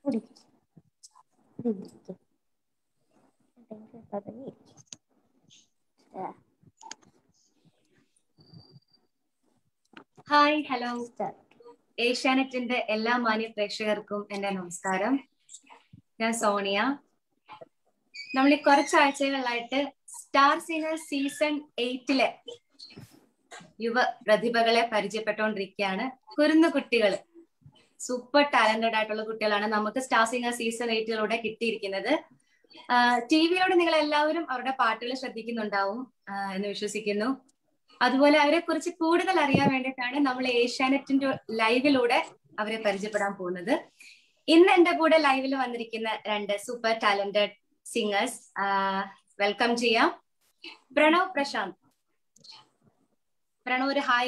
Hi hello ഏഷ്യാനെറ്റിന്റെ എല്ലാ മാന്യ പ്രേക്ഷകർക്കും എന്റെ നമസ്കാരം ഞാൻ സോണിയ നമ്മൾ ഈ കുറച്ചാഴ്ചകളിലായിട്ട് സ്റ്റാർ സിംഗർ സീസൺ എയ്റ്റിലെ യുവ പ്രതിഭകളെ പരിചയപ്പെട്ടുകൊണ്ടിരിക്കുകയാണ് കുരുന്നു കുട്ടികൾ സൂപ്പർ ടാലന്റഡ് ആയിട്ടുള്ള കുട്ടികളാണ് നമുക്ക് സ്റ്റാർ സിംഗർ സീസൺ എയ്റ്റിലൂടെ കിട്ടിയിരിക്കുന്നത് ടി വിയിലൂടെ നിങ്ങൾ എല്ലാവരും അവരുടെ പാട്ടുകൾ ശ്രദ്ധിക്കുന്നുണ്ടാവും ആഹ് എന്ന് വിശ്വസിക്കുന്നു അതുപോലെ അവരെ കുറിച്ച് കൂടുതൽ അറിയാൻ വേണ്ടിയിട്ടാണ് നമ്മൾ ഏഷ്യാനെറ്റിന്റെ ലൈവിലൂടെ അവരെ പരിചയപ്പെടാൻ പോകുന്നത് ഇന്ന് എന്റെ കൂടെ ലൈവിൽ വന്നിരിക്കുന്ന രണ്ട് സൂപ്പർ ടാലന്റഡ് സിംഗേഴ്സ് വെൽക്കം ചെയ്യാം പ്രണവ് പ്രശാന്ത് പ്രണവ് ഒരു ഹായ്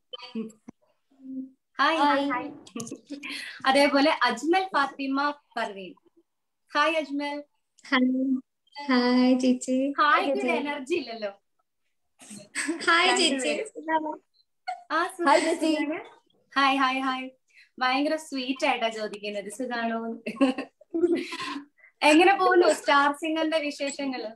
ഹായ് ഹായ് ഹായ് അതേപോലെ Ajmal Fathima Parveen hi Ajmal hi hi ചേച്ചി ഹായ് ഒരു എനർജി ഇല്ലല്ലോ ഹായ് ചേച്ചി ആ ഹായ് ചേച്ചി. സുഖാണ്. ഹായ് ഹായ് ഹായ് ഭയങ്കര സ്വീറ്റ് ആയിട്ടാ ചോദിക്കുന്നത് സുഖാണോ എങ്ങനെ പോകുന്നു സ്റ്റാർ സിംഗറിന്റെ വിശേഷങ്ങള്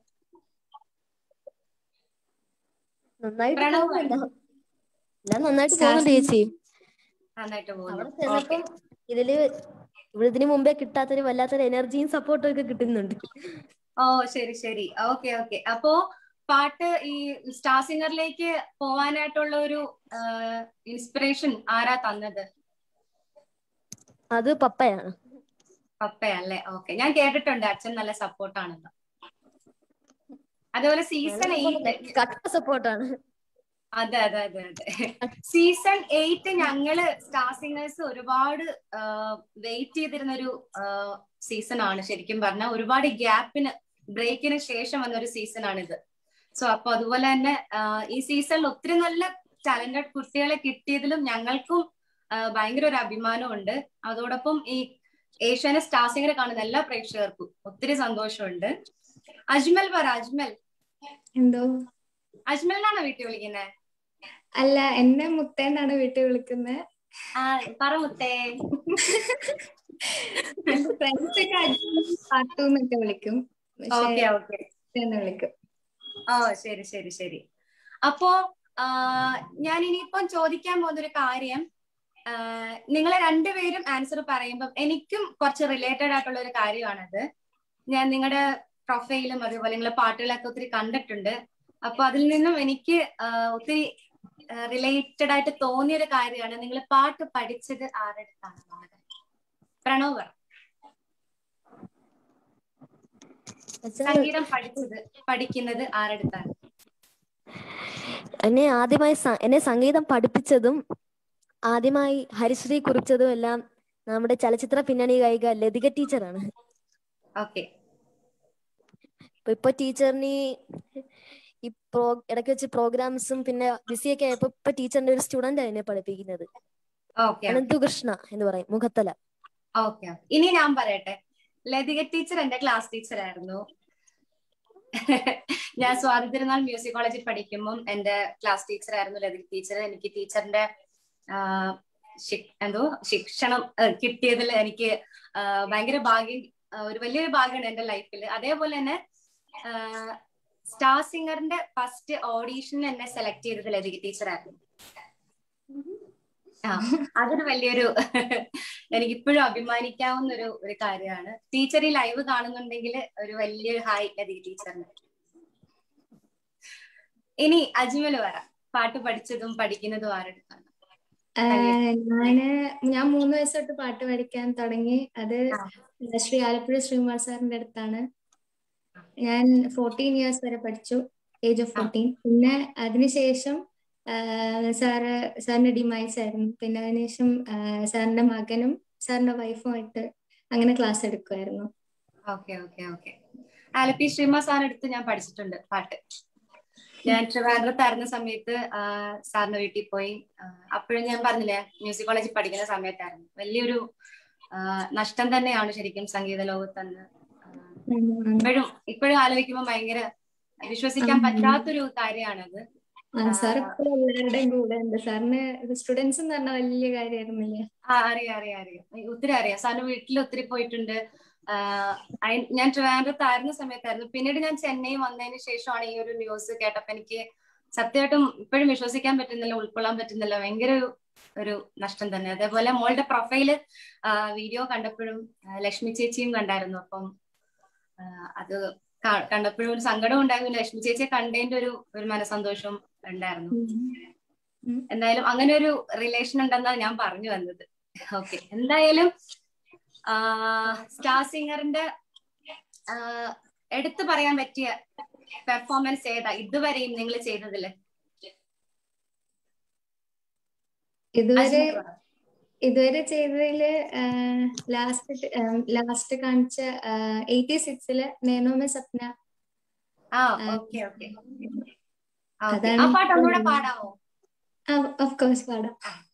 നന്നായിട്ട് പ്രണവ് പോകുന്നുണ്ടോ ഞാൻ നന്നായിട്ട് സ്റ്റാർ പോകുന്നുണ്ട് ചേച്ചി നന്നായിട്ട് അവിടെ പോകുന്നു ചെന്നപ്പം ഇതില് ഇവിടെ ഇതിന് മുമ്പേ കിട്ടാത്തൊരു വല്ലാത്തൊരു എനർജിയും സപ്പോർട്ടും ഒക്കെ കിട്ടുന്നുണ്ട് ഓ ശരി ശരി ഓക്കെ ഓക്കെ അപ്പോ പാട്ട് ഈ സ്റ്റാർ സിംഗറിലേക്ക് പോവാനായിട്ടുള്ള ഒരു ഇൻസ്പിറേഷൻ ആരാ തന്നത് അത് പപ്പയാണ് പപ്പയല്ലേ ഓക്കെ ഞാൻ കേട്ടിട്ടുണ്ട് അച്ഛൻ നല്ല സപ്പോർട്ടാണെന്ന് അതുപോലെ സീസൺ എയ്റ്റ് കട്ട സപ്പോർട്ടാണ് അതെ അതെ അതെ അതെ സീസൺ എയ്റ്റ് ഞങ്ങള് സ്റ്റാർ സിംഗേഴ്സ് ഒരുപാട് വെയിറ്റ് ചെയ്തിരുന്ന ഒരു സീസൺ ആണ് ശരിക്കും പറഞ്ഞാൽ ഒരുപാട് ഗ്യാപ്പിന് ബ്രേക്കിന് ശേഷം വന്ന ഒരു സീസൺ ആണിത് സോ അപ്പൊ അതുപോലെ തന്നെ ആ, ഈ സീസണിൽ ഒത്തിരി നല്ല ടാലന്റഡ് കുട്ടികളെ കിട്ടിയതിലും ഞങ്ങൾക്കും ആ, ഭയങ്കര ഒരു അഭിമാനമുണ്ട് അതോടൊപ്പം ഈ ഏഷ്യാനെ സ്റ്റാർ സിംഗർ കാണുന്ന എല്ലാ പ്രേക്ഷകർക്കും ഒത്തിരി സന്തോഷമുണ്ട് അജ്മൽ പറ അജ്മൽ എന്തോ അജ്മലിനാണോ വീട്ടിൽ വിളിക്കുന്നത് അല്ല എന്നെ മുത്തേന്നാണ് വീട്ടിൽ വിളിക്കുന്നത് ആ പറ മുത്തേ ഫ്രണ്ട്സ് ഒക്കെ അജു പാട്ടു എന്നൊക്കെ വിളിക്കും പക്ഷേ ഓക്കെ ഓക്കെ എന്ന് വിളിക്കും ഓ ശരി ശരി ശരി അപ്പോ ആ, ഞാൻ ഇനിയിപ്പം ചോദിക്കാൻ പോകുന്ന ഒരു കാര്യം ആ, നിങ്ങളെ രണ്ടുപേരും ആൻസർ പറയുമ്പം എനിക്കും കുറച്ച് റിലേറ്റഡ് ആയിട്ടുള്ള ഒരു കാര്യമാണത് ഞാൻ നിങ്ങളുടെ പ്രൊഫൈലും അതുപോലെ നിങ്ങളെ പാട്ടുകളൊക്കെ ഒത്തിരി കണ്ടിട്ടുണ്ട് അപ്പൊ അതിൽ നിന്നും എനിക്ക് ആ, ഒത്തിരി റിലേറ്റഡ് ആയിട്ട് തോന്നിയ ഒരു കാര്യമാണ് നിങ്ങൾ പാട്ട് പഠിച്ചത് ആരുടെ അടുത്താണെന്നുള്ളത് പ്രണവ് പറ. സംഗീതം പഠിച്ചത് പഠിക്കുന്നത് ആരുടെ അടുത്താണ് എന്നെ ആദ്യമായി സ- എന്നെ സംഗീതം പഠിപ്പിച്ചതും ആദ്യമായി ഹരിശ്രീ കുറിച്ചതും എല്ലാം നമ്മുടെ ചലച്ചിത്ര പിന്നണി ഗായിക ലതിക ടീച്ചറാണ് ഓക്കെ ഇപ്പൊ ഇപ്പൊ ടീച്ചറിന് ഈ പ്രോ ഇടയ്ക്ക് വെച്ച് പ്രോഗ്രാംസും പിന്നെ ബിസിയൊക്കെ ആയപ്പോ ഇപ്പൊ ടീച്ചറിന്റെ ഒരു സ്റ്റുഡന്റ് എന്നെ പഠിപ്പിക്കുന്നത് ഓക്കെ അനന്തു കൃഷ്ണ എന്ന് പറയും മുഖത്തല ഓക്കെ ഇനി ഞാൻ പറയട്ടെ ലതിക ടീച്ചർ എന്റെ ക്ലാസ് ടീച്ചർ ആയിരുന്നു ഞാൻ സ്വാതി തിരുനാൾ മ്യൂസിക് കോളേജിൽ പഠിക്കുമ്പോൾ എന്റെ ക്ലാസ് ടീച്ചർ ആയിരുന്നു ലതിക ടീച്ചർ എനിക്ക് ടീച്ചറിന്റെ ആ, ശിക്- എന്തോ ശിക്ഷണം ആ, കിട്ടിയതിൽ എനിക്ക് ആ, ഭയങ്കര ഭാഗ്യം ആ, ഒരു വലിയൊരു ഭാഗ്യമാണ് എന്റെ ലൈഫിൽ അതേപോലെ തന്നെ സ്റ്റാർ സിംഗറിന്റെ ഫസ്റ്റ് ഓഡീഷനിൽ എന്നെ സെലക്ട് ചെയ്തത് ലതിക ടീച്ചർ ആയിരുന്നു ആ അതൊരു വലിയൊരു എനിക്ക് ഇപ്പോഴും അഭിമാനിക്കാവുന്ന ഒരു ഒരു കാര്യമാണ് ടീച്ചർ ഈ ലൈവ് കാണുന്നുണ്ടെങ്കിൽ ഒരു വലിയൊരു ഹായ് ലതിക ടീച്ചറിന് ഇനി അജ്മല് പറ പാട്ട് പഠിച്ചതും പഠിക്കുന്നതും ആരുടെ ആഹ് ഞാന് ഞാൻ മൂന്ന് വയസ്സ് തൊട്ട് പാട്ട് പഠിക്കാൻ തുടങ്ങി അത് ആ. ശ്രീ ആലപ്പുഴ ശ്രീകുമാർ സാറിന്റെ അടുത്താണ് ഞാൻ ഫോർട്ടീൻ ഇയേഴ്സ് വരെ പഠിച്ചു ഏജ് ഓഫ് ആ. ഫോർട്ടീൻ പിന്നെ അതിനുശേഷം ആഹ് സാറ് സാറിന്റെ ഡിമൈസ് ആയിരുന്നു പിന്നെ അതിനുശേഷം ആഹ് സാറിന്റെ മകനും സാറിന്റെ വൈഫുമായിട്ട് അങ്ങനെ ക്ലാസ് എടുക്കുമായിരുന്നു okay okay okay Alleppey Sreema സാറിന്റെ അടുത്ത് ഞാൻ പഠിച്ചിട്ടുണ്ട് പാട്ട് ഞാൻ ട്രിവാൻഡ്രത്തായിരുന്ന സമയത്ത് ആ, സാറിന്റെ വീട്ടിൽ പോയി അപ്പോഴും ഞാൻ പറഞ്ഞില്ലേ മ്യൂസിക് കോളേജിൽ പഠിക്കുന്ന സമയത്തായിരുന്നു വലിയൊരു ആ, നഷ്ടം തന്നെയാണ് ശരിക്കും സംഗീത ലോകത്തെന്ന് ആ, ഇപ്പോഴും ഇപ്പോഴും ആലോചിക്കുമ്പോൾ ഭയങ്കര വിശ്വസിക്കാൻ ഉം. പറ്റാത്തൊരു കാര്യമാണത് ആ സാർ എപ്പോഴും എല്ലാവരുടെയും കൂടെ ഉണ്ട് സാറിന് സ്റ്റുഡൻസ് എന്ന് പറഞ്ഞ വലിയ കാര്യമായിരുന്നില്ലേ ആ അറിയാം അറിയാം അറിയാം ഒത്തിരി അറിയാം സാറിന് വീട്ടിൽ ഒത്തിരി പോയിട്ടുണ്ട് ആഹ് അയ്- ഞാൻ ട്രിവാൻഡ്രത്തായിരുന്ന സമയത്തായിരുന്നു പിന്നീട് ഞാൻ ചെന്നൈ വന്നതിന് ശേഷമാണ് ഈ ഒരു ന്യൂസ് കേട്ടപ്പോ എനിക്ക് സത്യമായിട്ടും ഇപ്പോഴും വിശ്വസിക്കാൻ പറ്റുന്നില്ല ഉൾക്കൊള്ളാൻ പറ്റുന്നില്ല ഭയങ്കര ഒരു ഒരു നഷ്ടം തന്നെ അതേപോലെ മോളുടെ പ്രൊഫൈല് വീഡിയോ കണ്ടപ്പോഴും ആ, ലക്ഷ്മി ചേച്ചിയും കണ്ടായിരുന്നു അപ്പം ആ, അത് ക- കണ്ടപ്പോഴും ഒരു സങ്കടം ഉണ്ടായിരുന്നു ലക്ഷ്മി ചേച്ചിയെ കണ്ടതിന്റെ ഒരു ഒരു മനസന്തോഷവും ഉണ്ടായിരുന്നു ഉം. എന്തായാലും അങ്ങനെ ഒരു റിലേഷൻ ഉണ്ടെന്നാണ് ഞാൻ പറഞ്ഞു വന്നത് ഓക്കെ എന്തായാലും സ്റ്റാർ സിംഗറിന്റെ എടുത്തു പറയാൻ പറ്റിയ പെർഫോമൻസ് ഏതാ ഇതുവരെയും നിങ്ങൾ ചെയ്തതില് ഇതുവരെ അജ്മൽ പറ. ഇതുവരെ ചെയ്തതില് ലാസ്റ്റ് ലാസ്റ്റ് കാണിച്ച എയ്റ്റി സിക്സില് നേനോമ സപ്ന ആ ആ. ഓക്കെ ഓക്കെ അതാണ് ആ പാട്ട് ഒന്നുകൂടെ ഇപ്പം പാടാവോ ഓഫ് കോഴ്സ് പാടാം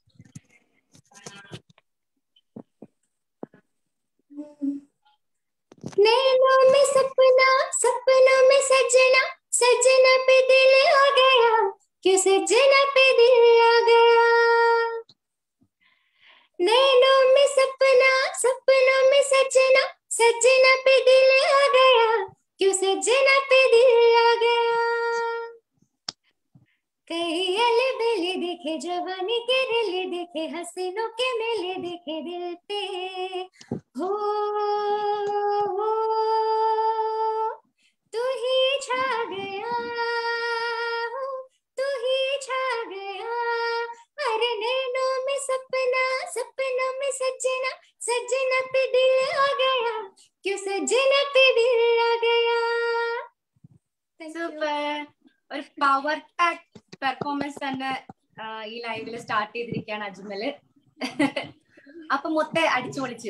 नैनों में सपना सपनों में सजना सजना पे दिल आ गया क्यों सजना पे दिल आ गया नैनों में सपना सपनों में सजना सजना पे दिल आ गया क्यों सजना पे दिल आ गया कई अले बेले देखे जवानी के रेले देखे हसीनों के मेले देखे दिल पे हो हो, तू ही छा गया हो, तू ही छा गया अरे नैनों में सपना सपनों में सजना सजना पे दिल आ गया क्यों सजना पे दिल आ गया Thank you. സൂപ്പർ ഒരു പവർ പാക്ക് പെർഫോമൻസ് തന്നെ ആ, ഈ ലൈവില് സ്റ്റാർട്ട് ചെയ്തിരിക്കുകയാണ് അജ്മല് അപ്പൊ മൊത്തം അടിച്ചു പൊളിച്ചു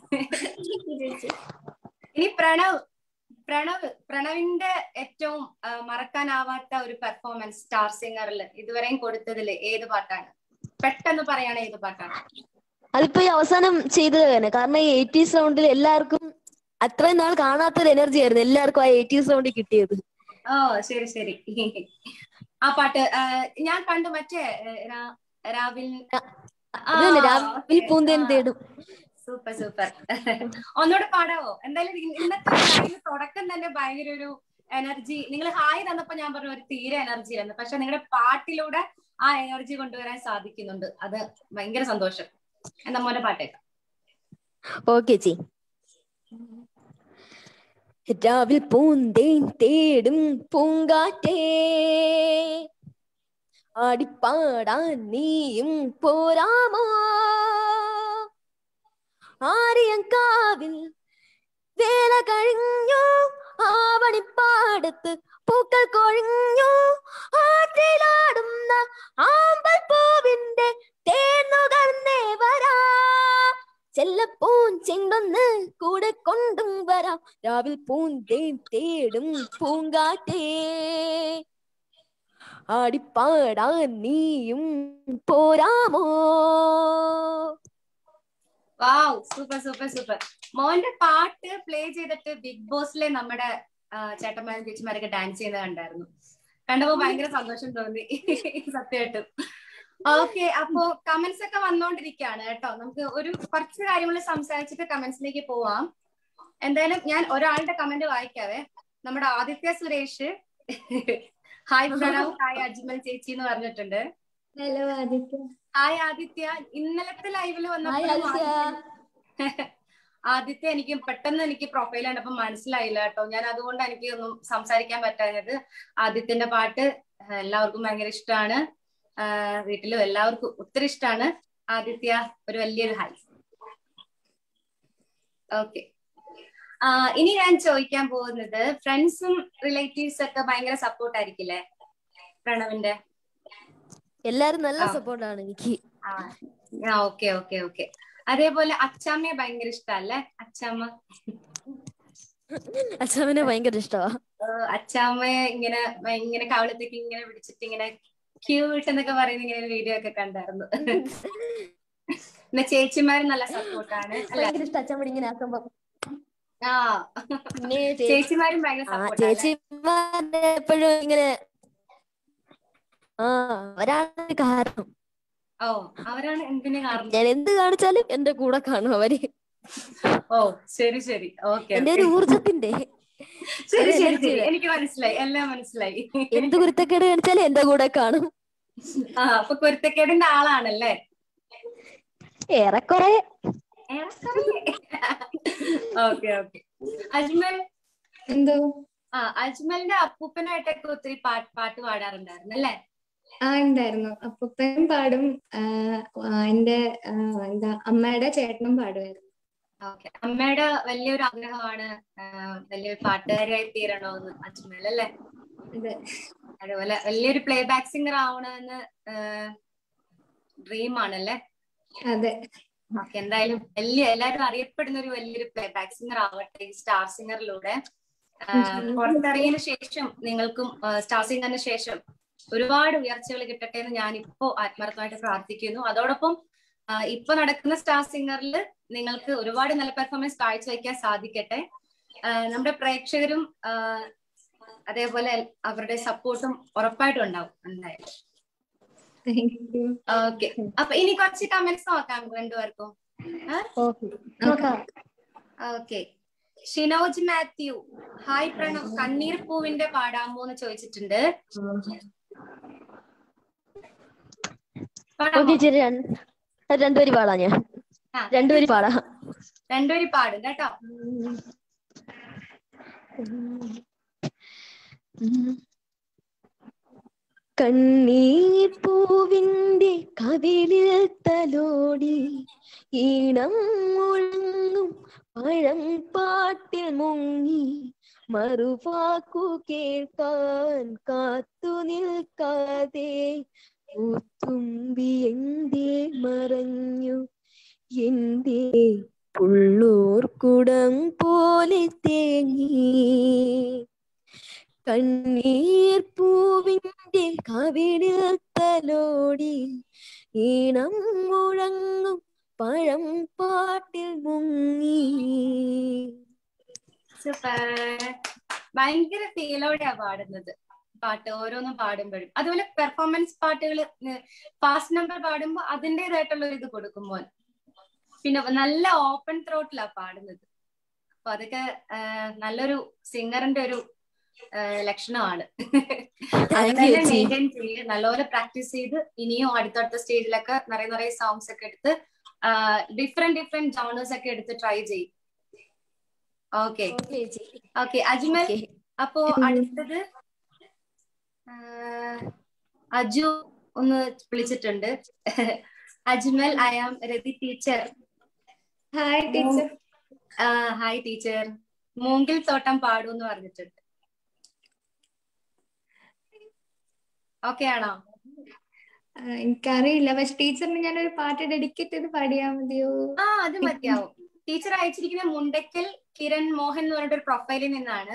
ഇനി പ്രണവ് പ്രണവ് പ്രണവിന്റെ ഏറ്റവും ആ, മറക്കാനാവാത്ത ഒരു പെർഫോമൻസ് സ്റ്റാർ സിംഗറിൽ ഇതുവരെയും കൊടുത്തതിൽ ഏത് പാട്ടാണ് പെട്ടെന്ന് പറയണ ഏത് പാട്ടാണ് അതിപ്പോ ഈ അവസാനം ചെയ്തത് തന്നെ കാരണം ഈ എയ്റ്റീസ് റൗണ്ടിൽ എല്ലാവർക്കും അത്രയും നാൾ കാണാത്തൊരു എനർജി ആയിരുന്നു എല്ലാവർക്കും ആ എയ്റ്റീസ് റൗണ്ടിൽ കിട്ടിയത് ഓ ശരി ശരി ആ പാട്ട് ആ, ഞാൻ കണ്ടു മറ്റേ ഏ, രാ- രാവിൽ അത് തന്നെ രാവിലെ പൂന്തേൻ തേടും സൂപ്പർ സൂപ്പർ ഒന്നുകൂടെ പാടാവോ എന്തായാലും ഇ- ഇന്നത്തെ ലൈവ് തുടക്കം തന്നെ ഭയങ്കര ഒരു എനർജി നിങ്ങൾ ഹായ് തന്നപ്പോ ഞാൻ പറഞ്ഞു ഒരു തീരെ എനർജി ആയിരുന്നു പക്ഷെ നിങ്ങളുടെ പാട്ടിലൂടെ ആ എനർജി കൊണ്ടുവരാൻ സാധിക്കുന്നുണ്ട് അത് ഭയങ്കര സന്തോഷം എന്താ മോനെ പാട്ടേക്കാം ഓക്കെ ചി രാവിൽ പൂന്തേൻ തേടും പൂങ്കാറ്റേ ആടിപ്പാടാൻ നീയും പോരാമോ ആര്യങ്കാവിൽ വേല കഴിഞ്ഞു ആവണിപ്പാടത്ത് പൂക്കൾ കൊഴിഞ്ഞു ആറ്റിലാടുന്ന ആമ്പൽ പൂവിന്റെ തേന്നുകർന്നേ വരാ ചെല്ലപ്പൂൻ ചെണ്ടൊന്ന് കൂടെ കൊണ്ടും വരാം രാവിൽ പൂന്തേൻ തേടും പൂങ്കാറ്റേ ആടിപ്പാടാൻ നീയും പോരാമോ വാവ് സൂപ്പർ സൂപ്പർ സൂപ്പർ മോന്റെ പാട്ട് പ്ലേ ചെയ്തിട്ട് ബിഗ് ബോസിലെ നമ്മുടെ ആ, ചേട്ടന്മാരും ചേച്ചിമാരൊക്കെ ഡാൻസ് ചെയ്യുന്നത് കണ്ടായിരുന്നു കണ്ടപ്പോ ഭയങ്കര സന്തോഷം തോന്നി സത്യമായിട്ടും ഓക്കെ അപ്പോ കമന്റ്സ് ഒക്കെ വന്നോണ്ടിരിക്കുകയാണ് കേട്ടോ നമുക്ക് ഒരു കുറച്ച് കാര്യങ്ങൾ സംസാരിച്ചിട്ട് കമന്റ്സിലേക്ക് പോവാം എന്തായാലും ഞാൻ ഒരാളുടെ കമന്റ് വായിക്കാവേ നമ്മുടെ ആദിത്യ സുരേഷ് ഹായ് പ്രണവ് ഹായ് അജ്മൽ ചേച്ചി എന്ന് പറഞ്ഞിട്ടുണ്ട് ഹലോ ആദിത്യ ഹായ് ആദിത്യ ഇന്നലത്തെ ലൈവിൽ വന്നപ്പോൾ ആദ്യത്തെ എനിക്ക് പെട്ടെന്ന് എനിക്ക് പ്രൊഫൈൽ കണ്ടപ്പോ മനസ്സിലായില്ല കേട്ടോ ഞാൻ അതുകൊണ്ട് എനിക്ക് ഒന്നും സംസാരിക്കാൻ പറ്റാഞ്ഞത് ആദിത്യന്റെ പാട്ട് ആ, എല്ലാവർക്കും ഭയങ്കര ഇഷ്ടമാണ് വീട്ടിലും എല്ലാവർക്കും ഒത്തിരി ഇഷ്ടമാണ് ആദിത്യ ഒരു വലിയൊരു ഹായ് ഓക്കെ ഇനി ഞാൻ ചോദിക്കാൻ പോകുന്നത് ഫ്രണ്ട്സും റിലേറ്റീവ്സ് ഒക്കെ ഭയങ്കര സപ്പോർട്ട് ആയിരിക്കില്ലേ പ്രണവിന്റെ എല്ലാരും നല്ല ആ. സപ്പോർട്ടാണ് എനിക്ക് ആ ഓക്കെ ഓക്കെ ഓക്കെ അതേപോലെ അച്ചാമ്മയെ ഭയങ്കര ഇഷ്ടല്ലേ അച്ചാമ്മ അച്ഛനെ ഭയങ്കര ഇഷ്ടമാ ഏഹ് അച്ചാമ്മയെ ഇങ്ങനെ ഭയ- ഇങ്ങനെ കവളത്തേക്ക് ഇങ്ങനെ പിടിച്ചിട്ട് ഇങ്ങനെ ക്യൂട്ട് എന്നൊക്കെ പറയുന്ന ഇങ്ങനെ ഒരു വീഡിയോ ഒക്കെ കണ്ടായിരുന്നു പിന്നെ ചേച്ചിമാര് നല്ല സപ്പോർട്ടാണ് അല്ല ഭയങ്കര ഇഷ്ടം അച്ഛൻ ഇങ്ങനെ ആക്കുമ്പോ ആ പിന്നെ ചേച്ചി ചേച്ചിമാരും ഭയങ്കര ആ സപ്പോർട്ടാണ് ചേച്ചിമാരെ എപ്പോഴും ഇങ്ങനെ ആ അവരാണ് കാരണം ഓ അവരാണ് എന്തിന് കാരണം ഞാൻ എന്ത് കാണിച്ചാലും എന്റെ കൂടെ കാണും അവര് ഓ ശരി ശരി ഓക്കെ എന്റെ ഒരു ഊർജത്തിന്റെ ശരി ഒരു ശരി energy ശരി യുടെ. എനിക്ക് മനസ്സിലായി എല്ലാം മനസ്സിലായി എന്ത് കുരുത്തക്കേട് കാണിച്ചാലും എന്റെ കൂടെ കാണും ആ അപ്പൊ കുരുത്തക്കേടിന്റെ ആളാണല്ലേ ഏറെക്കുറെ ഓക്കെ ഓക്കെ അജ്മൽ എന്തോ ആ അജ്മലിന്റെ അപ്പൂപ്പനായിട്ടൊക്കെ ഒത്തിരി പാട്ട് പാട്ട് പാടാറുണ്ടായിരുന്നു അല്ലേ ആ ഉണ്ടായിരുന്നു അപ്പൂപ്പനും പാടും ആ, ആ, എന്റെ ആ, എന്താ അമ്മയുടെ ചേട്ടനും പാടുമായിരുന്നു ഓക്കെ അമ്മയുടെ വലിയൊരു ആഗ്രഹമാണ് ആ, വലിയൊരു പാട്ടുകാരിയായി തീരണമെന്ന് അജ്മൽ അല്ലേ അതെ അതുപോലെ വലിയൊരു പ്ലേ ബാക്ക് സിംഗർ ആവണമെന്ന് ഡ്രീം ആണല്ലേ അതെ ഓക്കെ എന്തായാലും വലിയ എല്ലാവരും അറിയപ്പെടുന്ന ഒരു വലിയൊരു പ്ലേ ബാക്ക് സിംഗർ ആവട്ടെ ഈ സ്റ്റാർ സിംഗറിലൂടെ പുറത്തിറങ്ങിയതിനു ശേഷം നിങ്ങൾക്കും സ്റ്റാർ സിംഗറിന് ശേഷം ഒരുപാട് ഉയർച്ചകൾ കിട്ടട്ടെ എന്ന് ഞാൻ ഇപ്പോ ആത്മാർത്ഥമായിട്ട് പ്രാർത്ഥിക്കുന്നു അതോടൊപ്പം ആ, ഇപ്പൊ നടക്കുന്ന സ്റ്റാർ സിംഗറിൽ നിങ്ങൾക്ക് ഒരുപാട് നല്ല പെർഫോമൻസ് കാഴ്ചവെക്കാൻ സാധിക്കട്ടെ ആ, നമ്മുടെ പ്രേക്ഷകരും ആ, അതേപോലെ അവരുടെ സപ്പോർട്ടും ഉറപ്പായിട്ടും ഉണ്ടാവും എന്തായാലും താങ്ക് യു ഓക്കെ അപ്പൊ ഇനി കുറച്ച് കമന്റ്സ് നോക്കാം രണ്ടുപേർക്കും നോക്കാം ഓക്കെ ഷിനോജ് മാത്യു ഹായ് പ്രണവ് കണ്ണീർ പൂവിന്റെ പാടാമോ എന്ന് ചോദിച്ചിട്ടുണ്ട് പാടാമോ? ഓക്കെ ചേച്ചി രണ്ട് രണ്ടുപേര് പാടാ ഞാൻ ആ, രണ്ടുപേര് പാടാ രണ്ടുപേരും പാടും കേട്ടോ കണ്ണീർ പൂവിന്റെ കവിളിൽ തലോടി ഈണം മുഴങ്ങും പഴം പാട്ടിൽ മുങ്ങി മറുവാക്കു കേൾക്കാൻ കാത്തു നിൽക്കാതെ പൂത്തുമ്പി എന്തേ മറഞ്ഞു എന്തേ പുള്ളൂർ കുടം പോലെ തേങ്ങി കണ്ണീർ പൂവിന്റെ കവിളിൽ തലോടി ഈണം മുഴങ്ങും പഴം പാട്ടിൽ മുങ്ങി സൂപ്പർ ഭയങ്കര ഫീലോടെയാ പാടുന്നത് പാട്ട് ഓരോന്നും പാടുമ്പോഴും അതുപോലെ പെർഫോമൻസ് പാട്ടുകൾ ഫാസ്റ്റ് നമ്പർ പാടുമ്പോൾ അതിൻ്റെതായിട്ടുള്ള ഒരു ഇത് കൊടുക്കുമ്പോൾ പിന്നെ നല്ല ഓപ്പൺ ത്രോട്ടിലാ പാടുന്നത് അപ്പൊ അതൊക്കെ ആ, നല്ലൊരു സിംഗറിന്റെ ഒരു ആ, ലക്ഷണമാണ് Thank you, ചേച്ചി. മെയിൻറ്റെയിൻ ചെയ്ത് നല്ലപോലെ പ്രാക്ടീസ് ചെയ്ത് ഇനിയും അടുത്തടുത്ത സ്റ്റേജിലൊക്കെ നിറയെ നിറയെ സോങ്സ് ഒക്കെ എടുത്ത് ഡിഫറെന്റ് ഡിഫറെന്റ് ജോണേഴ്സ് ഒക്കെ എടുത്ത് ട്രൈ ചെയ്യും ഓക്കെ ഓക്കെ അജ്മൽ Okay. അപ്പോ അടുത്തത് ആ, അജു ഒന്ന് വിളിച്ചിട്ടുണ്ട് Ajmal I am Rathi teacher hi teacher hi teacher മൂങ്കിൽ തോട്ടം പാടൂ എന്ന് പറഞ്ഞിട്ടുണ്ട് ഓക്കെ ആണോ എനിക്കറിയില്ല പക്ഷെ ടീച്ചറിന് ഞാനൊരു പാട്ട് ഡെഡിക്കേറ്റ് ചെയ്ത് പാടിയാ മതിയോ ആ അത് മതിയാവും ടീച്ചർ അയച്ചിരിക്കുന്ന മുണ്ടക്കൽ കിരൺ മോഹൻ എന്ന് പറഞ്ഞിട്ട് ഒരു പ്രൊഫൈലിൽ നിന്നാണ്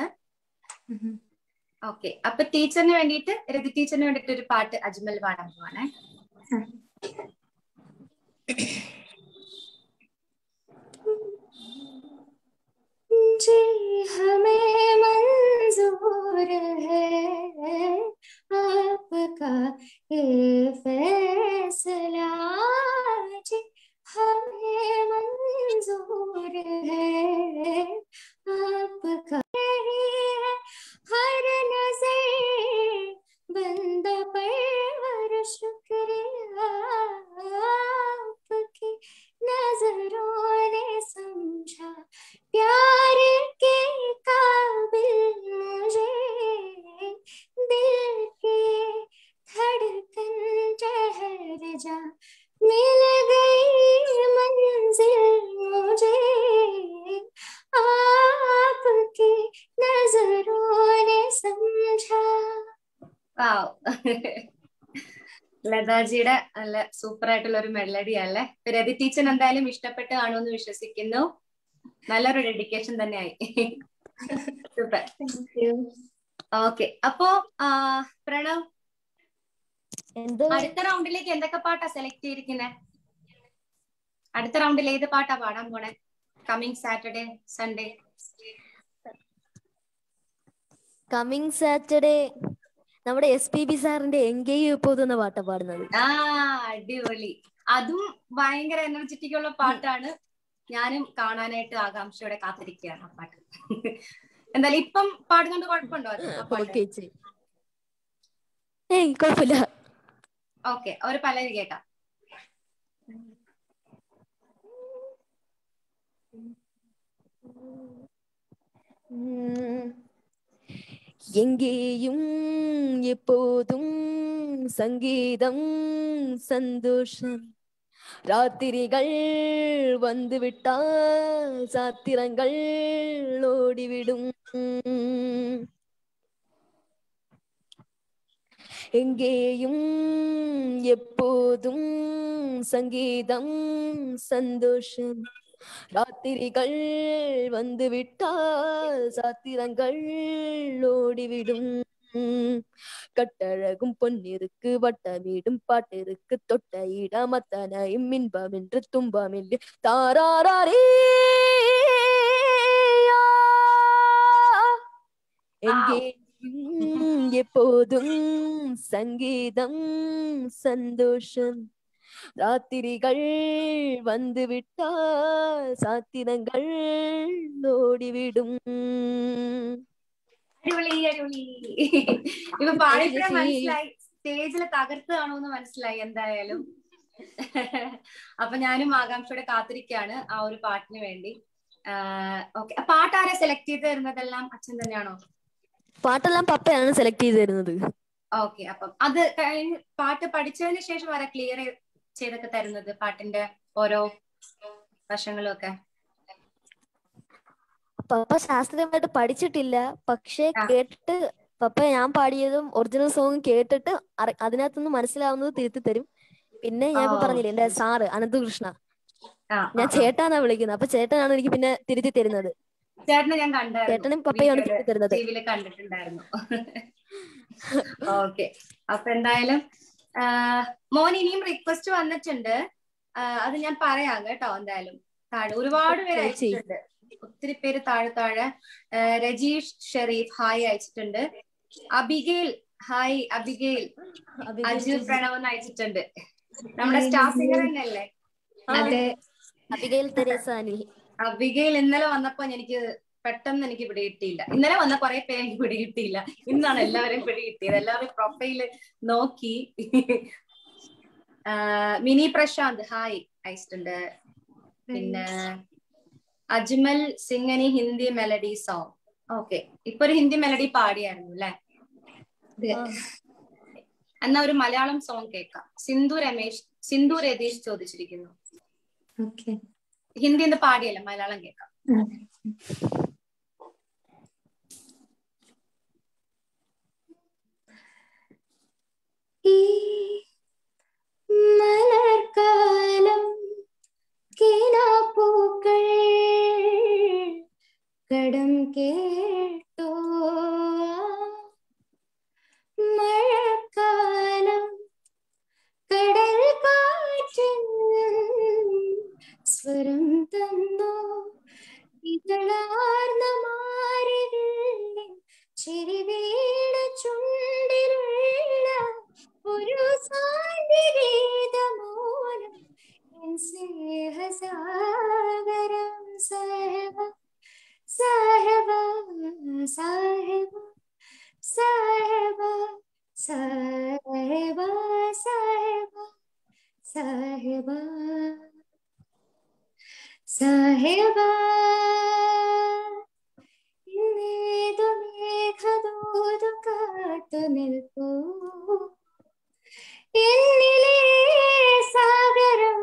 ഓക്കെ അപ്പൊ ടീച്ചറിന് വേണ്ടിയിട്ട് രതി ടീച്ചറിന് വേണ്ടിയിട്ട് ഒരു പാട്ട് അജ്മൽ പാടാൻ പോവാണേ जी हमें मंजूर है आपका ये फैसला जी हमें मंजूर है आपका यही है हर नजर बंदा पर हर शुक्रिया आपकी नजरों ने समझा प्यार के काबिल मुझे दिल के धड़कन ठहर जा मिल गई मंजिल मुझे आपकी नजरों ने समझा വാവ് ലതാജിയുടെ നല്ല സൂപ്പർ ആയിട്ടുള്ള ഒരു മെലഡി അല്ലേ ഇപ്പൊ രതി ടീച്ചർ എന്തായാലും ഇഷ്ടപ്പെട്ട് കാണുമെന്ന് വിശ്വസിക്കുന്നു നല്ലൊരു ഡെഡിക്കേഷൻ തന്നെയായി സൂപ്പർ ഓക്കെ അപ്പോ ആ, പ്രണവ് എന്തോ അടുത്ത റൗണ്ടിലേക്ക് എന്തൊക്കെ പാട്ടാ സെലക്ട് ചെയ്തിരിക്കുന്നത് അടുത്ത റൗണ്ടിൽ ഏത് പാട്ടാ പാടാൻ പോണേ coming Saturday Sunday coming Saturday നമ്മുടെ എസ് പി ബി സാറിന്റെ എങ്കേയും ഇപ്പോൾ എന്ന പാട്ടാ പാടുന്നത് ആ അടിപൊളി അതും ഭയങ്കര എനർജറ്റിക് ഉള്ള പാട്ടാണ് ഞാനും കാണാനായിട്ട് ആകാംക്ഷയോടെ കാത്തിരിക്കുകയാണ് ആ പാട്ട് എന്തായാലും ഇപ്പം പാടുന്നുണ്ട് കുഴപ്പമുണ്ടോ അത് ആ പാട്ട് ഓക്കെ ചേച്ചി ഏയ് കുഴപ്പമില്ല ഓക്കെ ഒരു പല്ലവി കേൾക്കാം ഉം. எங்கேயும் எப்போதும் சங்கீதம் சந்தோஷம் ராத்திரிகள் வந்துவிட்டால் சாத்திரங்கள் ஓடிவிடும் எங்கேயும் எப்போதும் சங்கீதம் சந்தோஷம் ராத்திரிகள் வந்துவிட்டால் சாத்திரங்கள் ஓடிவிடும் கட்டழகும் பொன்னிருக்கு வட்டமிடும் பாட்டிருக்கு தொட்ட இடம் அத்தனையும் இன்பம் என்று துன்பம் என்று தாராரே எங்கேயும் எப்போதும் சங்கீதம் சந்தோஷம் ராத்திரிகள் வந்துவிட்டால் சாத்திரங்கள் ஓடிவிடும் അടിപൊളി അടിപൊളി ഇപ്പൊ പാടിയപ്പോഴേ ചേച്ചി. മനസ്സിലായി സ്റ്റേജിൽ തകർത്ത് കാണുമെന്ന് മനസ്സിലായി എന്തായാലും അപ്പൊ ഞാനും ആകാംക്ഷയോടെ കാത്തിരിക്കാണ് ആ ഒരു പാട്ടിന് വേണ്ടി ഓക്കെ പാട്ട് ആരെ സെലക്ട് ചെയ്ത് തരുന്നതെല്ലാം അച്ഛൻ തന്നെയാണോ പാട്ടെല്ലാം പപ്പയാണ് സെലക്ട് ചെയ്ത് തരുന്നത് ഓക്കെ അപ്പം അത് കഴിഞ്ഞ് പാട്ട് പഠിച്ചതിന് ശേഷം വരെ ക്ലിയർ ചെയ്തൊക്കെ തരുന്നത് പാട്ടിന്റെ ഓരോ വശങ്ങളും ഒക്കെ പപ്പ ശാസ്ത്രീയമായിട്ട് പഠിച്ചിട്ടില്ല പക്ഷെ ആ. കേട്ടിട്ട് പപ്പ ഞാൻ പാടിയതും ഒറിജിനൽ സോങ്ങും കേട്ടിട്ട് അറി- അതിനകത്തുനിന്ന് മനസ്സിലാവുന്നത് തിരുത്തി തരും പിന്നെ ഞാൻ ഇപ്പൊ ഓ. പറഞ്ഞില്ലേ എന്റെ സാറ് അനന്തകൃഷ്ണ ആ, ഞാൻ ആ, ആ. ചേട്ടാന്നാ വിളിക്കുന്നത് അപ്പൊ ചേട്ടനാണ് എനിക്ക് പിന്നെ തിരുത്തി തരുന്നത് ചേട്ടനെ ഞാൻ കണ്ടായിരുന്നു ചേട്ടനും പപ്പയാണ് വീഡിയോയില്, തിരുത്തി തരുന്നത് ടിവിയില് കണ്ടിട്ടുണ്ടായിരുന്നു ഓക്കെ അപ്പൊ എന്തായാലും ആ, മോൻ ഇനിയും റിക്വസ്റ്റ് വന്നിട്ടുണ്ട് ആ, അത് ഞാൻ പറയാം കേട്ടോ എന്തായാലും താഴെ ഒരുപാട് പേര് ചേച്ചി. അയച്ചിട്ടുണ്ട് ഒത്തിരി പേര് താഴെ താഴെ ആ, രജീഷ് ഷെറീഫ് ഹായ് അയച്ചിട്ടുണ്ട് Abigail hi Abigail Aju Pranav എന്ന് അയച്ചിട്ടുണ്ട് നമ്മുടെ സ്റ്റാഫ് സിംഗർ തന്നെയല്ലേ അതെ അബിഗയിൽ തെരേസ അനിൽ അബിഗയിൽ ഇന്നലെ വന്നപ്പോ എനിക്ക് പെട്ടെന്ന് എനിക്ക് പിടി കിട്ടിയില്ല ഇന്നലെ വന്ന കുറെ പേര് എനിക്ക് പിടി കിട്ടിയില്ല ഇന്നാണ് എല്ലാവരെയും പിടി കിട്ടിയത് എല്ലാവരും പ്രൊഫൈല് നോക്കി ആ, മിനി പ്രശാന്ത് ഹായ് അയച്ചിട്ടുണ്ട് പിന്നെ അജ്മൽ സിംഗനി ഹിന്ദി മെലഡി സോങ് ഓക്കെ ഇപ്പൊ ഒരു ഹിന്ദി മെലഡി പാടിയായിരുന്നു അല്ലെ അതെ. എന്നാ ഒരു മലയാളം സോങ് കേൾക്കാം സിന്ധു രമേശ് സിന്ധു രതീഷ് ചോദിച്ചിരിക്കുന്നു ഓക്കെ ഹിന്ദി എന്ന് പാടിയല്ല മലയാളം കേൾക്കാം ഈ മലർക്കാലം കിനാപ്പൂക്കൾ കടം കേട്ടോ മഴക്കാലം കടൽ കാറ്റിൻ സ്വരം തന്നോ ഇതളാർന്ന മാറിവില്ലിൻ ചിരിവീണ ചുണ്ടിലുള്ള ഒരു സാന്തിരീതമോനം എൻ സ്നേഹസാഗരം സാഹബ സാഹബ സാഹബ സാഹബ സാഹബ സാഹബ സാഹബ സാഹബ ഇന്നേതു മേഘദൂതു കാത്തു നിൽപ്പൂ എന്നിലെ സാഗരം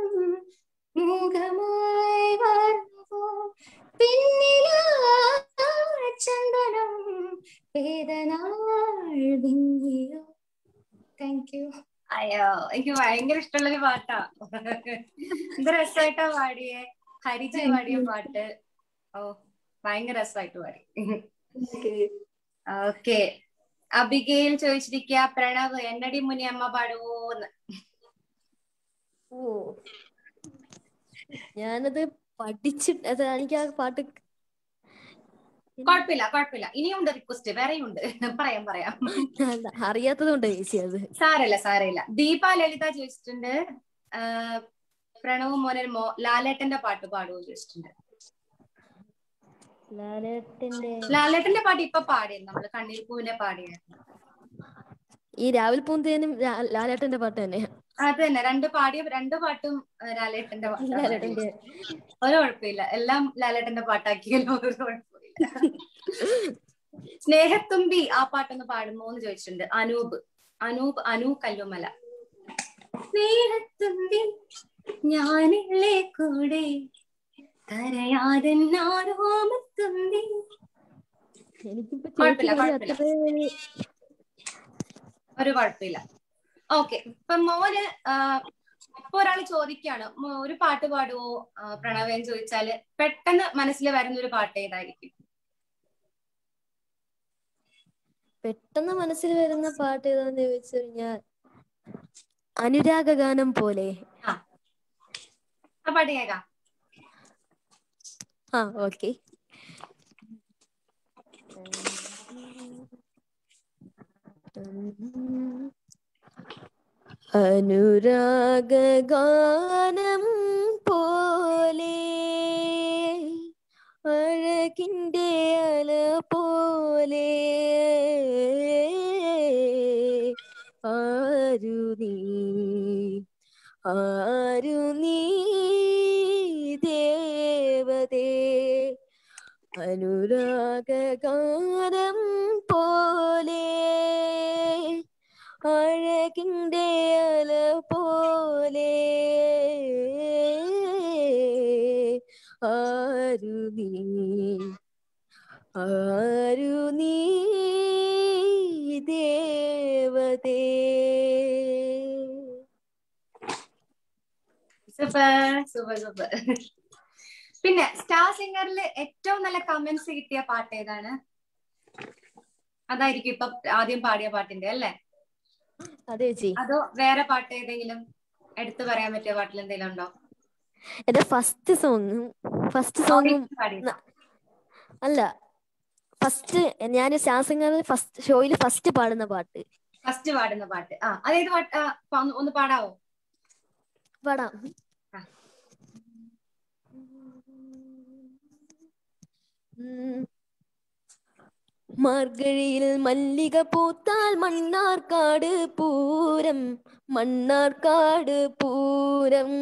മൂകമായി വാർന്നുവോ പിന്നിലാ ചന്ദനം വേദനാൾ വിങ്ങിയോ താങ്ക് യു അയ്യോ എനിക്ക് ഭയങ്കര ഇഷ്ടമുള്ളൊരു പാട്ടാ എന്ത് രസമായിട്ടാ പാടിയേ ഹരിജ Thank പാടിയ you. പാട്ട് ഓ ഭയങ്കര രസമായിട്ട് പാടി ഓക്കെ അബികയിൽ ചോദിച്ചിരിക്കുക പ്രണവ് എന്നടി മുനിയമ്മ പാടുവോന്ന് ഓ ഞാനത് പഠിച്ചിട്ട് അത് എനിക്ക് ആ പാട്ട് കുഴപ്പമില്ല കുഴപ്പമില്ല ഇനിയുണ്ട് റിക്വസ്റ്റ് വേറെയുണ്ട് പറയാം പറയാം അല്ല, അറിയാത്തത് കൊണ്ട് ചേച്ചി അത് സാരല്ല സാരമില്ല ദീപ ലളിത ചോദിച്ചിട്ടുണ്ട് ആ, പ്രണവ് മോനൻ മോ ലാലേട്ടന്റെ പാട്ട് പാടുമോ ചോദിച്ചിട്ടുണ്ട് ലാലേട്ടന്റെ ലാലേട്ടന്റെ പാട്ട് ഇപ്പൊ പാടിയത് നമ്മള് കണ്ണീർ പൂവിന്റെ പാടിയായിരുന്നു ഈ രാവിലെ പൂന്തേനും ലാ- ലാലേട്ടന്റെ പാട്ട് തന്നെ അത് തന്നെ രണ്ട് പാടിയ രണ്ട് പാട്ടും ആ, ലാലേട്ടന്റെ പാട്ടാണ് ലാലേട്ടന്റെ ഒരു കുഴപ്പമില്ല എല്ലാം ലാലേട്ടന്റെ പാട്ടാക്കിയല്ലോ ഒരു കുഴപ്പമില്ല സ്നേഹത്തുമ്പി ആ പാട്ടൊന്ന് പാടുമോ എന്ന് ചോദിച്ചിട്ടുണ്ട് അനൂപ് അനൂപ് അനു കല്ലുമല സ്നേഹത്തുമ്പി ഞാനില്ലേ കൂടെ കരയാതെ നാടോമത്തുമ്പി എനിക്കിപ്പോ കുഴപ്പമില്ല, ചേച്ചി കുഴപ്പമില്ല. അത്ര ഒരു കുഴപ്പമില്ല ഓക്കെ ഇപ്പൊ മോന് ആ, ഇപ്പൊ ഒരാൾ ചോദിക്കാണ് മോ- ഒരു പാട്ട് പാടുവോ ആ, പ്രണവൻ ചോദിച്ചാല് പെട്ടെന്ന് മനസ്സിൽ വരുന്ന ഒരു പാട്ട് ഏതായിരിക്കും പെട്ടെന്ന് മനസ്സിൽ വരുന്ന പാട്ട് ഏതാന്ന് ചോദിച്ചു കഴിഞ്ഞാൽ അനുരാഗ ഗാനം പോലെ ആ പാട്ട് കേൾക്കാം ആ ഓക്കെ അനുരാഗ ഗാനം പോലെ അഴകിൻ്റെ അല പോലെ ആരു നീ ആരു നീ ദേവതേ അനുരാഗാനം പോലെ അഴകിൻ്റെ അല പോലെ ആരു നീ ആരു നീ ദേവതേ സൂപ്പർ സൂപ്പർ സൂപ്പർ പിന്നെ സ്റ്റാർ സിംഗറിൽ ഏറ്റവും നല്ല കമന്റ്സ് കിട്ടിയ പാട്ട് ഏതാണ് അതായിരിക്കും ഇപ്പൊ ആദ്യം പാടിയ പാട്ടിന്റെ അല്ലേ അതെ ചേച്ചി അതോ വേറെ പാട്ട് ഏതെങ്കിലും എടുത്തു പറയാൻ പറ്റിയ പാട്ടിൽ എന്തെങ്കിലും ഉണ്ടോ എന്റെ ഫസ്റ്റ് സോങ്ങും ഫസ്റ്റ് സോങ്ങും പാടിയ അല്ല ഫസ്റ്റ് ഞാൻ ശാസിംഗറിൽ ഫസ്റ്റ് ഷോയിൽ ഫസ്റ്റ് പാടുന്ന പാട്ട് ഫസ്റ്റ് പാടുന്ന പാട്ട് ആ അതേത് പാട്ട് ആ, പ- ഒന്ന് ഒന്ന് പാടാവോ പാടാം ആ. ഉം. മാർഗഴിയിൽ മല്ലിക പൂത്താൽ മണ്ണാർക്കാട് പൂരം മണ്ണാർക്കാട് പൂരം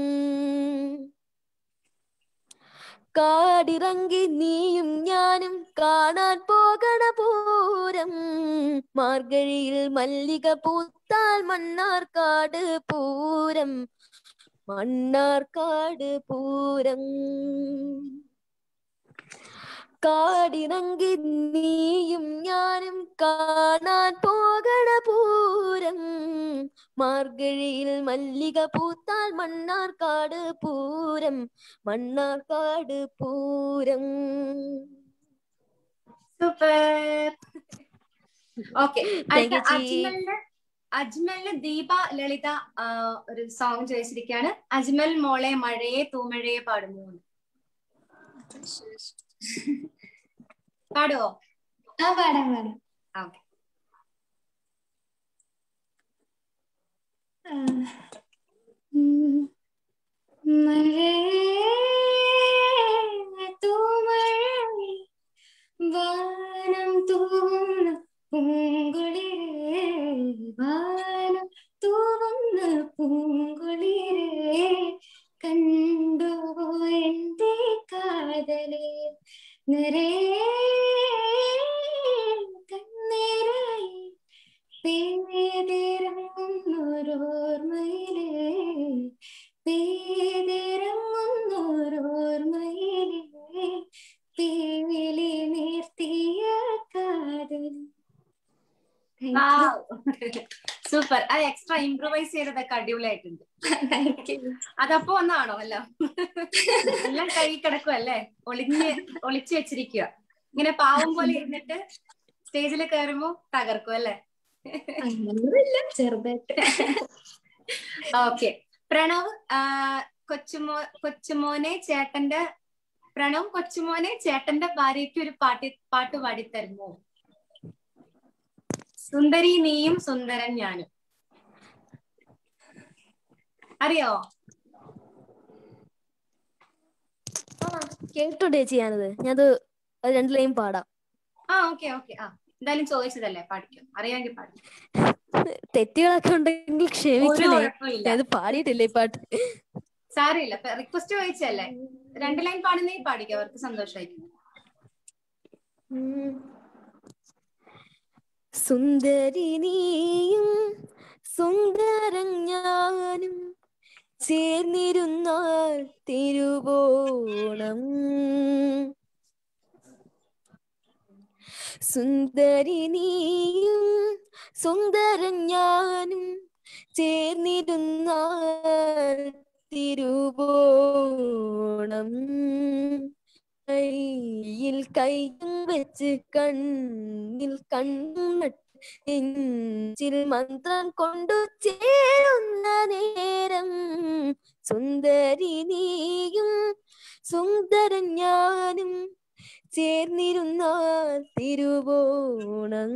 കാടിറങ്ങി നീയും ഞാനും കാണാൻ പോകണ പൂരം മാർഗഴിയിൽ മല്ലിക പൂത്താൽ മണ്ണാർക്കാട് പൂരം മണ്ണാർക്കാട് പൂരം കാടിറങ്ങി നീയും ഞാനും കാണാൻ പോകണ പൂരം മാർഗഴിയിൽ മല്ലിക പൂത്താൽ Mannarkkad Pooram Mannarkkad Pooram super okay Thank you, ചേച്ചി. അജ്മലിന്റെ അജ്മലിന് ദീപ ലളിത ആ, ഒരു സോങ് ചോദിച്ചിരിക്കുകയാണ് അജ്മൽ മോളെ മഴയെ തൂമഴയെ പാടുമോ എന്ന്. പാടുവോ ആ പാടാം പാടാം ഓക്കെ ആ. ഉം. മഴയേ തൂമഴയേ വാനം തൂവുന്ന പൂങ്കുളിരേ വാനം തൂവുന്ന പൂങ്കുളിരേ കണ്ടുപോ എന്റെ കാതലേ നിറേ കണ്ണീരായി പേതിറങ്ങുന്നൊരോർമ്മയിലേ പേതിറങ്ങുന്നൊരോർമ്മയിലേ പേവിലി നിർത്തിയ കാതൽ സൂപ്പർ അത് എക്സ്ട്രാ ഇംപ്രൂവൈസ് ചെയ്തതൊക്കെ അടിപൊളിയായിട്ടുണ്ട് അതപ്പോ ഒന്നാണോ അല്ല എല്ലാം കൈ കിടക്കും അല്ലേ ഒളിഞ്ഞ് ഒളിച്ചു വെച്ചിരിക്കുക ഇങ്ങനെ പാവം പോലെ ഇരുന്നിട്ട് സ്റ്റേജിൽ കയറുമ്പോ തകർക്കും അല്ലേ അങ്ങനൊന്നുമില്ല ചെറുതായിട്ട് ഓക്കെ പ്രണവ് ആ, കൊച്ചുമോ കൊച്ചുമോനെ ചേട്ടന്റെ പ്രണവ് കൊച്ചുമോനെ ചേട്ടന്റെ ഭാര്യയ്ക്ക് ഒരു പാട്ട് പാട്ട് പാടിത്തരുമോ സുന്ദരി നീയും സുന്ദരൻ ഞാനും അറിയോ കേട്ടോ ചേച്ചി ഞാനത് ഞാനത് അത് രണ്ട് ലൈൻ പാടാം ആ ഓക്കെ ഓക്കെ ആ എന്തായാലും ചോദിച്ചതല്ലേ പാടിക്കും അറിയാമെങ്കിൽ പാടിക്കും തെറ്റുകളൊക്കെ ഉണ്ടെങ്കിൽ ഒരു ക്ഷമിക്കണേ കുഴപ്പമില്ല ഞാനത് പാടിയിട്ടില്ല ഈ പാട്ട് സാരമില്ല റിക്വസ്റ്റ് ചോദിച്ചല്ലേ രണ്ട് ലൈൻ പാടുന്നേ പാടിക്കും അവർക്ക് സന്തോഷമായിരിക്കും ഉം. സുന്ദരി നീയും സുന്ദരൻ ഞാനും ചേർന്നിരുന്നാൽ തിരുവോണം സുന്ദരി നീയും സുന്ദരൻ ഞാനും ചേർന്നിരുന്നാൽ തിരുവോണം കയ്യിൽ കൈയും വെച്ച് കണ്ണിൽ കണ്ണും നട്ട് നെഞ്ചിൽ മന്ത്രം കൊണ്ടു ചേരുന്ന നേരം സുന്ദരി നീയും സുന്ദരൻ ഞാനും ചേർന്നിരുന്നാൽ തിരുവോണം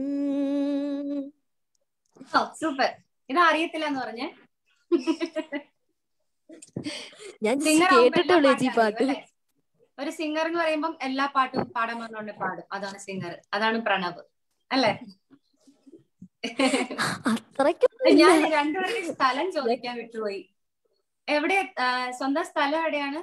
ഓ സൂപ്പർ ഇത് അറിയത്തില്ല എന്ന് പറഞ്ഞേ ഞാൻ സിംഗർ കേട്ടിട്ടുള്ളൂ ചേച്ചി ഈ പാട്ട് ഒരു സിംഗർ എന്ന് പറയുമ്പോൾ എല്ലാ പാട്ടും പാടാൻ പറഞ്ഞുകൊണ്ട് പാടും അതാണ് സിംഗർ അതാണ് പ്രണവ് അല്ലേ അത്രയ്ക്കും ഞാൻ രണ്ടുപേരുടെ സ്ഥലം ചോദിക്കാൻ വിട്ടുപോയി എവിടെ ആ, സ്വന്തം സ്ഥലം എവിടെയാണ്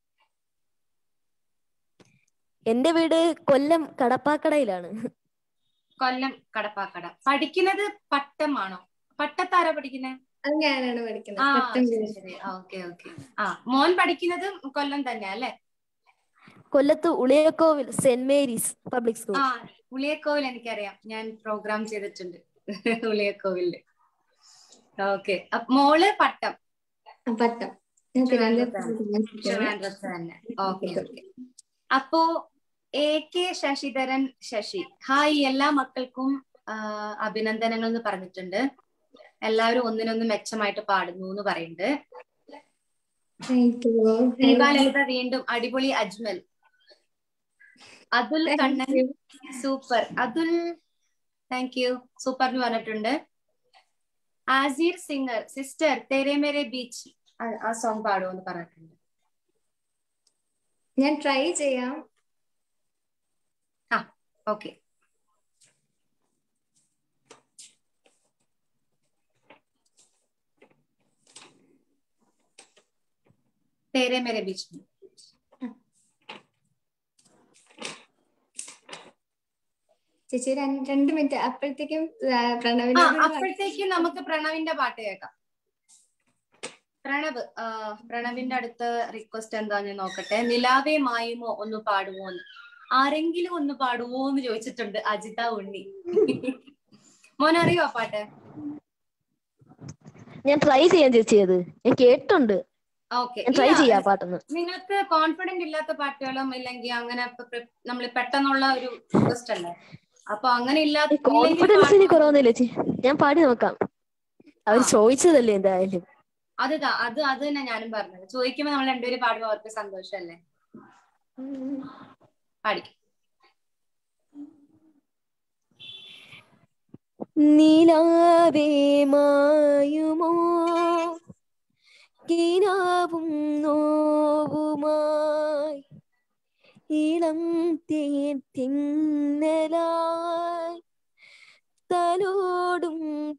എന്റെ വീട് കൊല്ലം കടപ്പാക്കടയിലാണ് കൊല്ലം കടപ്പാക്കട പഠിക്കുന്നത് പട്ടമാണോ പട്ടത്താരാ പഠിക്കുന്നത് അത് ഞാനാണ് പഠിക്കുന്നത് ആ പത്തും ശരി ശരി ഓക്കെ ഓക്കെ ആ മോൻ പഠിക്കുന്നത് കൊല്ലം തന്നെ അല്ലേ കൊല്ലത്ത് ഉളിയക്കോവിൽ സെന്റ് മേരീസ് പബ്ലിക് സ്കൂൾ ആ ഉളിയക്കോവിൽ എനിക്കറിയാം ഞാൻ പ്രോഗ്രാം ചെയ്തിട്ടുണ്ട് ഉളിയക്കോവില് ഓക്കെ മോള് പട്ടം പട്ടം ഞാൻ തിരുവനന്തപുരത്ത് ട്രിവാൻഡ്രത്ത് തന്നെ ഓക്കെ ഓക്കെ അപ്പോ A K Sasidharan Sasi hi എല്ലാ മക്കൾക്കും ആ, അഭിനന്ദനങ്ങൾ എന്ന് പറഞ്ഞിട്ടുണ്ട് എല്ലാവരും ഒന്നിനൊന്ന് മെച്ചമായിട്ട് പാടുന്നു എന്ന് പറയുന്നുണ്ട് താങ്ക് യു ദീപാലളിത വീണ്ടും അടിപൊളി Ajmal Athul Kannan super Athul thank you super എന്ന് പറഞ്ഞിട്ടുണ്ട് ആസീർ സിംഗർ സിസ്റ്റർ തേരെ മേരെ ബീച്ച് ആ സോങ് പാടുമെന്ന് പറഞ്ഞിട്ടുണ്ട് ഞാൻ ട്രൈ ചെയ്യാം ഓക്കെ തേരെ മേരെ ബീച്ച് में ചേച്ചി രണ്ട് രണ്ട് മിനിറ്റ് അപ്പോഴത്തേക്കും ആ, ആ പ്രണവിന്റെ അപ്പോഴത്തേക്ക് നമുക്ക് പ്രണവിന്റെ പാട്ട് കേൾക്കാം പ്രണവ് ആ, പ്രണവിന്റെ അടുത്ത റിക്വസ്റ്റ് എന്താന്ന് ഞാൻ നോക്കട്ടെ നിലാവേ മായുമോ ഒന്ന് പാടുമോ എന്ന് ആരെങ്കിലും ഒന്ന് പാടുമോ എന്ന് ചോദിച്ചിട്ടുണ്ട് അജിത ഉണ്ണി മോൻ അറിയോ ആ പാട്ട് ഞാൻ ട്രൈ ചെയ്യാൻ ചേച്ചി അത് ഞാൻ കേട്ടുണ്ട് ഓക്കെ ഞാൻ ട്രൈ ചെയ്യാം ആ പാട്ടൊന്ന് നിങ്ങൾക്ക് കോൺഫിഡന്റ് ഇല്ലാത്ത പാട്ടുകളും ഇല്ലെങ്കിൽ അങ്ങനെ നമ്മൾ പെട്ടെന്നുള്ള ഒരു റിക്വസ്റ്റ് അല്ലേ അപ്പൊ അങ്ങനെ ഇല്ലാത്ത കോൺഫിഡൻസിന് കുറവൊന്നുമില്ല ചേച്ചി ഞാൻ പാടി നോക്കാം അവർ ആ. ചോദിച്ചതല്ലേ എന്തായാലും അത് ത- അത് അത് തന്നെ ഞാനും പറഞ്ഞത് ചോദിക്കുമ്പോ നമ്മൾ രണ്ടുപേരും പാടുമ്പോ അവർക്ക് സന്തോഷല്ലേ പാടിക്കും നീലാവേ മായുമോ കിനാവും നോവുമായി ഇളം തേൻ തിന്നലായി തലോടും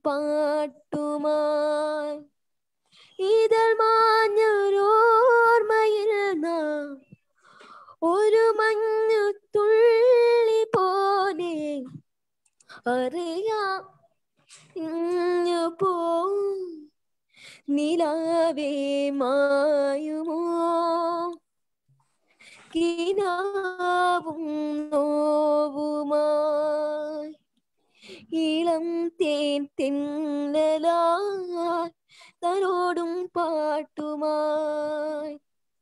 പാട്ടുമായി ഇതൾ മാഞ്ഞൊരോർമ്മയിൽ നാം ഒരു മഞ്ഞു തുള്ളി പോലെ അറിയാം ഇഞ്ഞു പോ നിലാവേ മായുമോ കിനാവും നോവുമായി ഇളം തേൻ തിന്നലായി തരോടും പാട്ടുമായി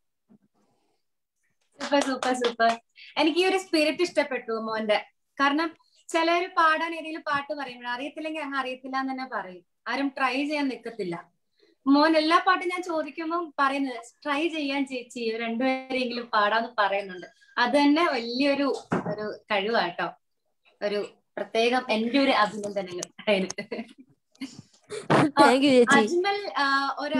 സൂപ്പർ സൂപ്പർ സൂപ്പർ എനിക്ക് ഈ ഒരു സ്പിരിറ്റ് ഇഷ്ടപ്പെട്ടു മോന്റെ കാരണം ചിലര് പാടാൻ ഏതെങ്കിലും പാട്ട് പറയുമ്പോൾ അറിയത്തില്ലെങ്കിൽ അങ്ങ് അറിയത്തില്ല എന്ന് തന്നെ പറയും ആരും ട്രൈ ചെയ്യാൻ നിൽക്കത്തില്ല മോൻ എല്ലാ പാട്ടും ഞാൻ ചോദിക്കുമ്പോൾ പറയുന്നത് ട്രൈ ചെയ്യാൻ ചേച്ചി രണ്ടുപേരെങ്കിലും പാടാന്ന് പറയുന്നുണ്ട് അത് തന്നെ വലിയൊരു ഒരു കഴിവാട്ടോ ഒരു പ്രത്യേകം എന്റെ ഒരു അഭിനന്ദനങ്ങൾ അതിന് താങ്ക് യു ചേച്ചി അജ്മൽ ആ, ഒരു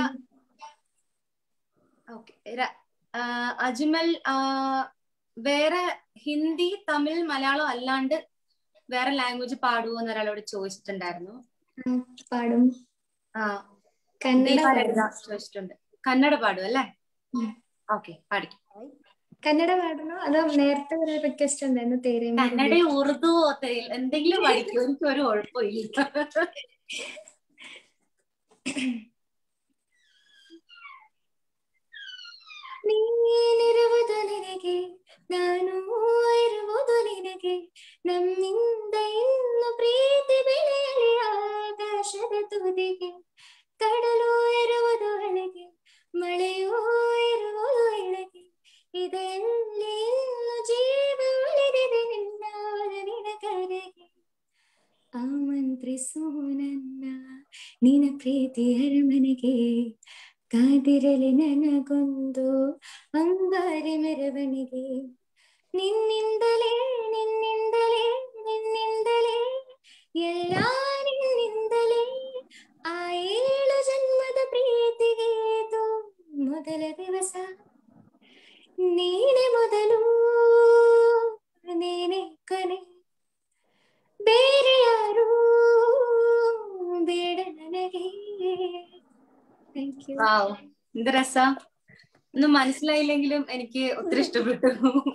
ഓക്കെ അജ്മൽ ആ, വേറെ ഹിന്ദി തമിഴ് മലയാളം അല്ലാണ്ട് വേറെ ലാംഗ്വേജ് പാടുമോ എന്ന് ഒരാളോട് ചോദിച്ചിട്ടുണ്ടായിരുന്നു ആ, പാടും ആ കന്നഡ ദീപ പാടും ലളിത ചോദിച്ചിട്ടുണ്ട് കന്നഡ പാടും അല്ലേ ഉം. ഓക്കെ പാടിക്കും കന്നഡ പാടണോ അതോ നേരത്തെ ഒരു റിക്വസ്റ്റ് ഉണ്ടായിരുന്നു തേരേ മേരെ കന്നഡ ഉറുദു എന്തെങ്കിലും പഠിക്കും എനിക്ക് ഒരു കുഴപ്പമില്ല ನೀನಿರುವುದು ನಿನಗೆ ನಾನು ಇರುವುದು ನಿನಗೆ ನಮ್ಮಿಂದ ಇನ್ನು ಪ್ರೀತಿ ಬೆಳೆಯಲಿ ಆಕಾಶದ ತುದಿಗೆ ಕಡಲು ಇರುವುದು ಒಳಗೆ ಮಳೆಯೂ ಇರುವುದು ಎಳಗೆ ಇದೆಲ್ಲಿ ಇನ್ನು ಜೀವ ಉಳಿದಿದೆ ನಿನ್ನ ನಿನ ಕರೆಗೆ ಆಮಂತ್ರಿಸು ನನ್ನ ನಿನ್ನ ಪ್ರೀತಿ ಅರಮನೆಗೆ ಕಾದಿರಲಿ ನನಗೊಂದು ಅಂಬಾರಿ ಮೆರವಣಿಗೆ ನಿನ್ನಿಂದಲೇ ನಿನ್ನಿಂದಲೇ ನಿನ್ನಿಂದಲೇ ಎಲ್ಲ ನಿನ್ನಿಂದಲೇ ಆ ಏಳು ಜನ್ಮದ ಪ್ರೀತಿಗೆ ಇದು ಮೊದಲ ದಿವಸ ನೀನೆ ಮೊದಲು ನೀನೆ ಕೊನೆ ಬೇರೆ ಯಾರು ಬೇಡ ನನಗೆ ಥ್ಯಾಂಕ್ ಯು വാവ് എന്ത് രസ ഒന്നും മനസ്സിലായില്ലെങ്കിലും എനിക്ക് ഒത്തിരി ഇഷ്ടപ്പെട്ടു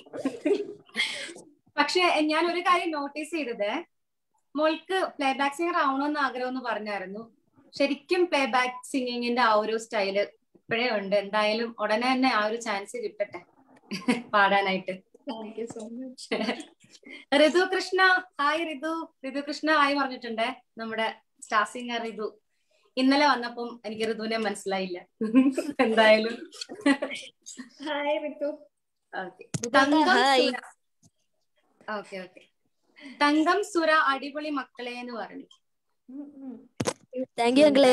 പക്ഷെ ഞാൻ ഒരു കാര്യം നോട്ടീസ് ചെയ്തത് മോൾക്ക് പ്ലേ ബാക്ക് സിംഗർ ആവണമെന്ന് ആഗ്രഹം എന്ന് പറഞ്ഞായിരുന്നു ശരിക്കും പ്ലേ ബാക്ക് സിംഗിങ്ങിന്റെ ആ ഒരു സ്റ്റൈല് ഇപ്പോഴേ ഉണ്ട് എന്തായാലും ഉടനെ തന്നെ ആ ഒരു ചാൻസ് കിട്ടട്ടെ പാടാനായിട്ട് thank you so much Ritu Krishna hi Ritu Ritu Krishna hi പറഞ്ഞിട്ടുണ്ട് നമ്മുടെ സ്റ്റാർ സിംഗർ ഋതു ഇന്നലെ വന്നപ്പം എനിക്ക് ഋതുവിനെ മനസ്സിലായില്ല എന്തായാലും hi Ritu okay Thankam hi. Sura okay okay Thankam Sura അടിപൊളി മക്കളെ എന്ന് പറഞ്ഞു താങ്ക് യു അങ്കിളെ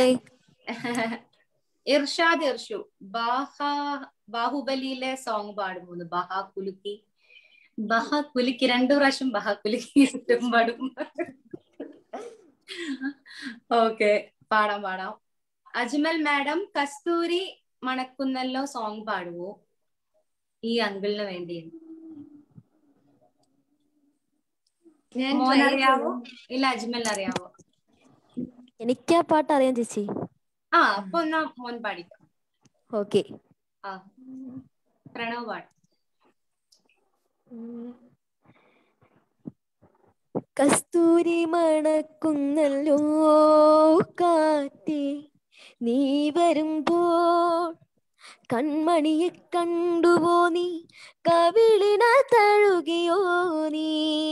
ഇർഷാദ് ഇർഷു ബാഹ ബാഹുബലിയിലെ സോങ് പാടുന്നു ബഹ കുലുക്കി ബഹ കുലുക്കി രണ്ടു പ്രാവശ്യം ബഹ കുലുക്കി ഇട്ടും പാടും ഓക്കെ പാടാം പാടാം അജ്മൽ മാഡം കസ്തൂരി മണക്കുന്നല്ലോ സോങ് പാടുവോ ഈ അങ്കിളിന് വേണ്ടി ഞാൻ മോൻ try അറിയാവോ ചെയ്യാം. ഇല്ല അജ്മലിന് അറിയാവോ എനിക്ക് ആ പാട്ട് അറിയാം ചേച്ചി ആ അപ്പൊ എന്നാ മോൻ പാടിക്കാം ഓക്കെ ആ പ്രണവ് പാടും കസ്തൂരി മണക്കുന്നല്ലോ കാറ്റേ നീ വരുമ്പോൾ കൺമണിയെ കണ്ടുവോ നീ കവിളിന തഴുകിയോ നീ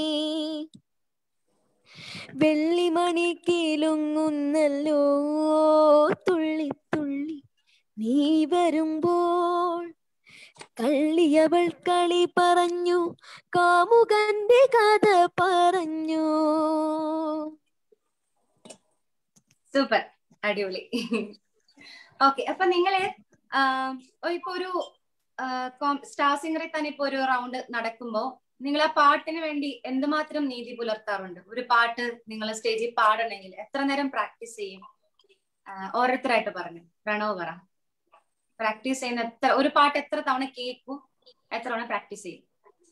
വെള്ളിമണി കീലുങ്ങുന്നല്ലോ തുള്ളി തുള്ളി നീ വരുമ്പോൾ കള്ളിയവൾ കളി പറഞ്ഞു കാമുകന്റെ കഥ പറഞ്ഞു സൂപ്പർ അടിപൊളി ഓക്കെ അപ്പൊ നിങ്ങള് ആഹ്, ഇപ്പൊ ഒരു സ്റ്റാർ സിംഗറിൽ തന്നെ ഇപ്പൊ ഒരു റൗണ്ട് നടക്കുമ്പോ നിങ്ങൾ ആ പാട്ടിന് വേണ്ടി എന്തുമാത്രം നീതി പുലർത്താറുണ്ട് ഒരു പാട്ട് നിങ്ങൾ സ്റ്റേജിൽ പാടണമെങ്കിൽ എത്ര നേരം പ്രാക്ടീസ് ചെയ്യും ആഹ്, ഓരോരുത്തരായിട്ട് പറഞ്ഞു പ്രണവ് പറ പ്രാക്ടീസ് ചെയ്യുന്ന എത്ര ഒരു പാട്ട് എത്ര തവണ കേൾക്കും എത്ര തവണ പ്രാക്ടീസ് ചെയ്യും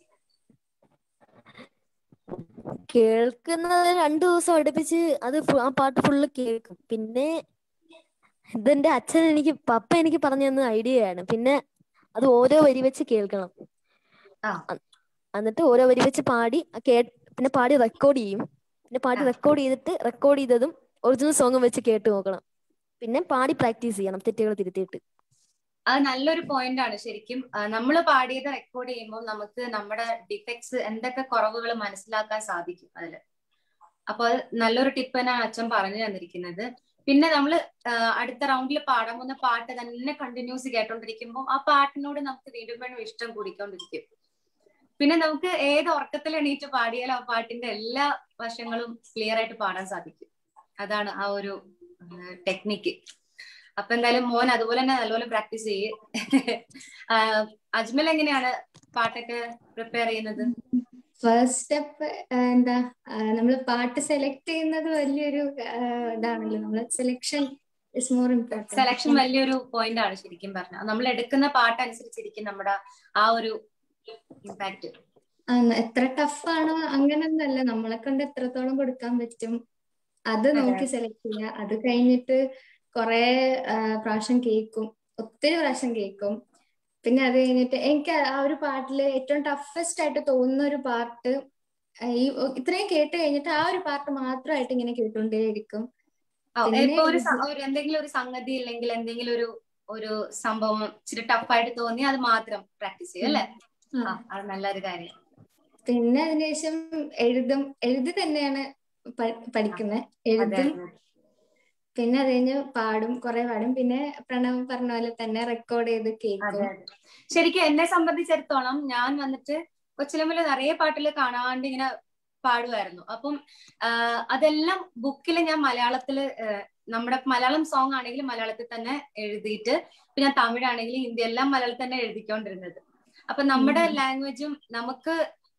കേൾക്കുന്നത് രണ്ടു ദിവസം അടുപ്പിച്ച് അത് ഫു- ആ പാട്ട് ഫുള്ള് കേൾക്കും പിന്നെ ഇതെന്റെ അച്ഛൻ എനിക്ക് പപ്പ എനിക്ക് പറഞ്ഞു തന്ന ഐഡിയയാണ് പിന്നെ അത് ഓരോ വരി വെച്ച് കേൾക്കണം ആ. അ- എന്നിട്ട് ഓരോ വരി വെച്ച് പാടി ആ കേ പിന്നെ പാടി റെക്കോർഡ് ചെയ്യും പിന്നെ പാടി ആ. റെക്കോർഡ് ചെയ്തിട്ട് റെക്കോർഡ് ചെയ്തതും ഒറിജിനൽ സോങ്ങും വെച്ച് കേട്ട് നോക്കണം പിന്നെ പാടി പ്രാക്ടീസ് ചെയ്യണം തെറ്റുകൾ തിരുത്തിയിട്ട് അത് നല്ലൊരു പോയിന്റ് ആണ് ശരിക്കും നമ്മൾ പാടിയത് റെക്കോർഡ് ചെയ്യുമ്പോൾ നമുക്ക് നമ്മുടെ ഡിഫക്ട്സ് എന്തൊക്കെ കുറവുകൾ മനസ്സിലാക്കാൻ സാധിക്കും അതില് അപ്പൊ അത് നല്ലൊരു ടിപ്പ് തന്നെയാണ് അച്ഛൻ പറഞ്ഞു തന്നിരിക്കുന്നത് പിന്നെ നമ്മൾ അടുത്ത റൗണ്ടിൽ പാടാൻ പോകുന്ന പാട്ട് തന്നെ കണ്ടിന്യൂസ് കേട്ടോണ്ടിരിക്കുമ്പോൾ ആ പാട്ടിനോട് നമുക്ക് വീണ്ടും വീണ്ടും ഇഷ്ടം കൂടിക്കൊണ്ടിരിക്കും പിന്നെ നമുക്ക് ഏത് ഉറക്കത്തിൽ എണീറ്റ് പാടിയാലും ആ പാട്ടിന്റെ എല്ലാ വശങ്ങളും ക്ലിയർ ആയിട്ട് പാടാൻ സാധിക്കും അതാണ് ആ ഒരു ടെക്നിക്ക് അപ്പൊ എന്തായാലും മോൻ അതുപോലെ തന്നെ നല്ലപോലെ പ്രാക്ടീസ് ചെയ്യ് ആഹ് അജ്മൽ എങ്ങനെയാണ് പാട്ടൊക്കെ പ്രിപ്പയർ ചെയ്യുന്നത് ഫസ്റ്റ് സ്റ്റെപ്പ് എന്താ നമ്മൾ പാട്ട് സെലക്ട് ചെയ്യുന്നത് വലിയൊരു ആ, ഇതാണല്ലോ നമ്മള് selection is more important selection വലിയൊരു പോയിന്റ് ആണ് ശരിക്കും പറഞ്ഞാൽ നമ്മൾ എടുക്കുന്ന പാട്ട് അനുസരിച്ചിരിക്കും നമ്മുടെ ആ ഒരു ഇമ്പാക്ട് എത്ര ടഫ് ആണോ അങ്ങനൊന്നല്ല നമ്മളെ കൊണ്ട് എത്രത്തോളം കൊടുക്കാൻ പറ്റും അത് നോക്കി സെലക്ട് ചെയ്യുക അത് കഴിഞ്ഞിട്ട് കുറെ പ്രാവശ്യം കേൾക്കും ഒത്തിരി പ്രാവശ്യം കേൾക്കും പിന്നെ അത് കഴിഞ്ഞിട്ട് എനിക്ക് ആ ഒരു പാട്ടില് ഏറ്റവും ടഫസ്റ്റ് ആയിട്ട് തോന്നുന്ന ഒരു പാർട്ട് ഈ ഇത്രയും കേട്ട് കഴിഞ്ഞിട്ട് ആ ഒരു പാർട്ട് മാത്രമായിട്ട് ഇങ്ങനെ കേട്ടുകൊണ്ടേയിരിക്കും പിന്നെ ഇപ്പൊ ഒരു സ- ഒരു എന്തെങ്കിലും ഒരു സംഗതി ഇല്ലെങ്കിൽ എന്തെങ്കിലും ഒരു ഒരു സംഭവം ഇച്ചിരി ടഫായിട്ട് തോന്നി അത് മാത്രം പ്രാക്ടീസ് ചെയ്യും അല്ലേ ആ. ആ അത് നല്ലൊരു കാര്യം പിന്നെ അതിനുശേഷം എഴുതും എഴുതി തന്നെയാണ് പഠിക്കുന്നത് അതെ എഴുതും അതെ പിന്നെ അത് കഴിഞ്ഞ് പാടും കുറെ പാടും പിന്നെ പ്രണവ് പറഞ്ഞ പോലെ തന്നെ റെക്കോർഡ് ചെയ്ത് അതെ കേൾക്കും അതെ ശരിക്കും എന്നെ സംബന്ധിച്ചിടത്തോളം ഞാൻ വന്നിട്ട് കൊച്ചിലമ്പില് നിറയെ പാട്ടിൽ കാണാണ്ട് ഇങ്ങനെ പാടുമായിരുന്നു അപ്പം ആഹ് അതെല്ലാം ബുക്കിൽ ഞാൻ മലയാളത്തില് ആഹ് നമ്മുടെ മലയാളം സോങ് ആണെങ്കിലും മലയാളത്തിൽ തന്നെ എഴുതിയിട്ട് പിന്നെ തമിഴാണെങ്കിലും ഹിന്ദി എല്ലാം മലയാളത്തിൽ തന്നെ എഴുതിക്കൊണ്ടിരുന്നത് അപ്പൊ നമ്മുടെ ഉം. ലാംഗ്വേജും നമുക്ക്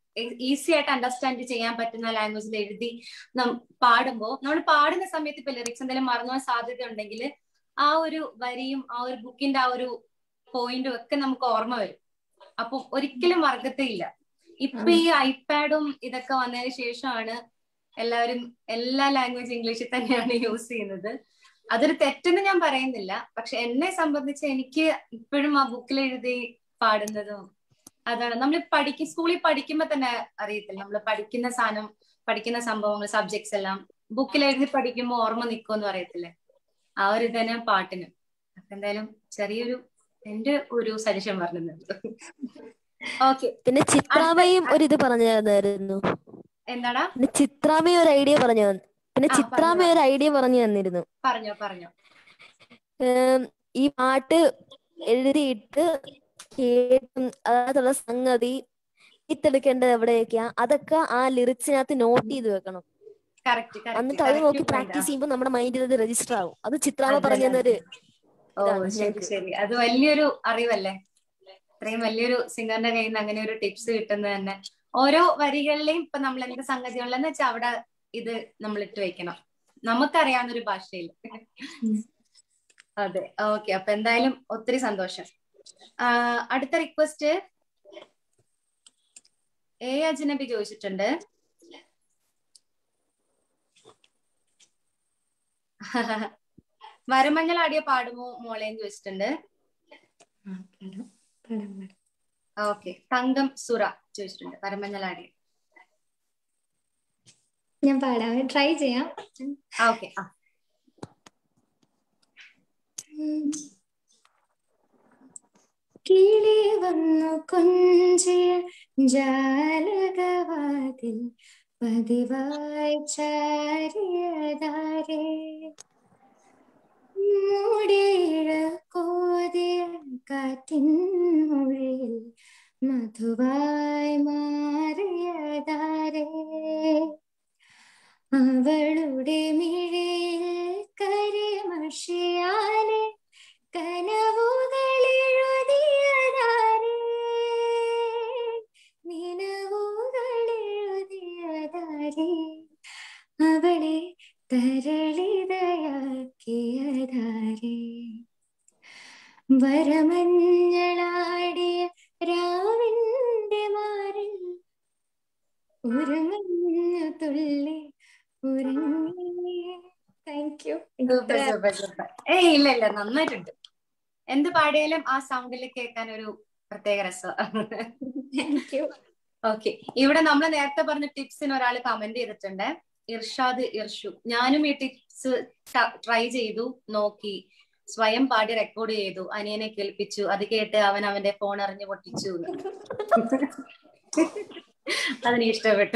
ഈസി ആയിട്ട് അണ്ടർസ്റ്റാൻഡ് ചെയ്യാൻ പറ്റുന്ന ലാംഗ്വേജിൽ എഴുതി നം- പാടുമ്പോ നമ്മൾ പാടുന്ന സമയത്ത് ഇപ്പൊ ലിറിക്സ് എന്തെങ്കിലും മറന്നു പോകാൻ സാധ്യത ഉണ്ടെങ്കിൽ ആ ഒരു വരിയും ആ ഒരു ബുക്കിന്റെ ആ ഒരു പോയിന്റും ഒക്കെ നമുക്ക് ഓർമ്മ വരും അപ്പൊ ഒരിക്കലും മറക്കത്തില്ല ഇപ്പൊ ഈ ഐപാഡും ഇതൊക്കെ വന്നതിന് ശേഷമാണ് എല്ലാവരും എല്ലാ ലാംഗ്വേജ് ഇംഗ്ലീഷിൽ തന്നെയാണ് യൂസ് ചെയ്യുന്നത് അതൊരു തെറ്റെന്ന് ഞാൻ പറയുന്നില്ല പക്ഷെ എന്നെ സംബന്ധിച്ച് എനിക്ക് ഇപ്പോഴും ആ ബുക്കിൽ എഴുതി പാടുന്നതും അതാണ് നമ്മൾ പഠിക്കും സ്കൂളിൽ പഠിക്കുമ്പോ തന്നെ അറിയത്തില്ല നമ്മൾ പഠിക്കുന്ന സാധനം പഠിക്കുന്ന സംഭവങ്ങൾ സബ്ജക്ട്സ് എല്ലാം ബുക്കിൽ എഴുതി പഠിക്കുമ്പോൾ ഓർമ്മ നിൽക്കുമെന്ന് പറയത്തില്ലേ ആ ഒരു തന്നെ പാട്ടിന് അപ്പൊ എന്തായാലും ചെറിയൊരു എന്റെ ഒരു സജഷൻ പറഞ്ഞത് ഓക്കെ പിന്നെ ചിത്രാമയും ഒരു ഇത് പറഞ്ഞു തന്നായിരുന്നു എന്താടാ പിന്നെ ചിത്രാമയും ഒരു ഐഡിയ പറഞ്ഞു തന്നു പിന്നെ ആ, ചിത്രാമ പറഞ്ഞു, ഒരു ഐഡിയ പറഞ്ഞു തന്നിരുന്നു പറഞ്ഞോ പറഞ്ഞോ ഏം, ഈ പാട്ട് എഴുതിയിട്ട് കേട്ടും അതിനകത്തുള്ള സംഗതി ഈത്തെടുക്കേണ്ടത് എവിടെയൊക്കെയാ അതൊക്കെ ആ ലിറിക്സിനകത്ത് നോട്ട് ചെയ്ത് വെക്കണം കറക്റ്റ് എന്നിട്ട് അത് നോക്കി കറക്റ്റ് പ്രാക്ടീസ് ചെയ്യുമ്പോൾ നമ്മുടെ മൈൻഡിൽ അത് രജിസ്റ്റർ ആവും അത് ചിത്രാമ അതെ, പറഞ്ഞു തന്നൊരു ഓ ഇതാണ് ശരി ഞങ്ങക്ക്. ശരി അത് വലിയൊരു അറിവല്ലേ ഇത്രയും വലിയൊരു സിംഗറിന്റെ കയ്യിൽ നിന്ന് അങ്ങനെ ഒരു ടിപ്സ് കിട്ടുന്നത് തന്നെ ഓരോ വരികളിലെയും ഇപ്പൊ നമ്മൾ എന്ത് സംഗതികളിലെന്ന് വെച്ചാൽ അവിടെ ഇത് നമ്മൾ ഇട്ട് വെക്കണം നമുക്കറിയാവുന്ന ഒരു ഭാഷയിൽ ഉം. അതെ ഓക്കെ അപ്പൊ എന്തായാലും ഒത്തിരി സന്തോഷം ആ, അടുത്ത റിക്വസ്റ്റ് എ അജ്നബി ചോദിച്ചിട്ടുണ്ട് മരമഞ്ഞൾ ആടിയ പാടുമോ മോളേന്ന് ചോദിച്ചിട്ടുണ്ട് ആ, പാടാം, പാടാം, പാടാം. ഓക്കെ തങ്കം സുറ ചോദിച്ചിട്ടുണ്ട് മരമഞ്ഞൾ ആടിയ ഞാൻ പാടാം ട്രൈ ചെയ്യാം ഓക്കെ ആ കിളി വന്നു കൊഞ്ചിയ ജാലകവാതിൽ പതിവായി ചാരിയതാരേ മൂടിയിഴ കോതിയ കാറ്റിൻ മൊഴിയിൽ മധുവായി മാറിയതാരേ അവളുടെ മിഴിയിൽ കരിമഷിയാലെ കനവുകളെഴുതിയതാരേ നിലവുകളെഴുതിയതാരേ അവളെ തരളിതയാക്കിയതാരേ വരമഞ്ഞളാടിയ രാവിന്റെ മാറിൽ ഒരു മഞ്ഞു തുള്ളി ഉറങ്ങി thank you super super super ഏയ് ഇല്ല ഇല്ല നന്നായിട്ടുണ്ട് എന്ത് പാടിയാലും ആ സൗണ്ടിൽ കേൾക്കാൻ ഒരു പ്രത്യേക രസം താങ്ക് യു ഓക്കെ ഇവിടെ നമ്മൾ നേരത്തെ പറഞ്ഞ ടിപ്സിന് ഒരാൾ കമന്റ് ചെയ്തിട്ടുണ്ട് ഇർഷാദ് ഇർഷു ഞാനും ഈ ടിപ്സ് ട്രൈ ചെയ്തു നോക്കി സ്വയം പാടി റെക്കോർഡ് ചെയ്തു അനിയനെ കേൾപ്പിച്ചു അത് കേട്ട് അവൻ അവന്റെ ഫോൺ എറിഞ്ഞു പൊട്ടിച്ചു എന്ന്. അതിന് ഇഷ്ടപ്പെട്ടു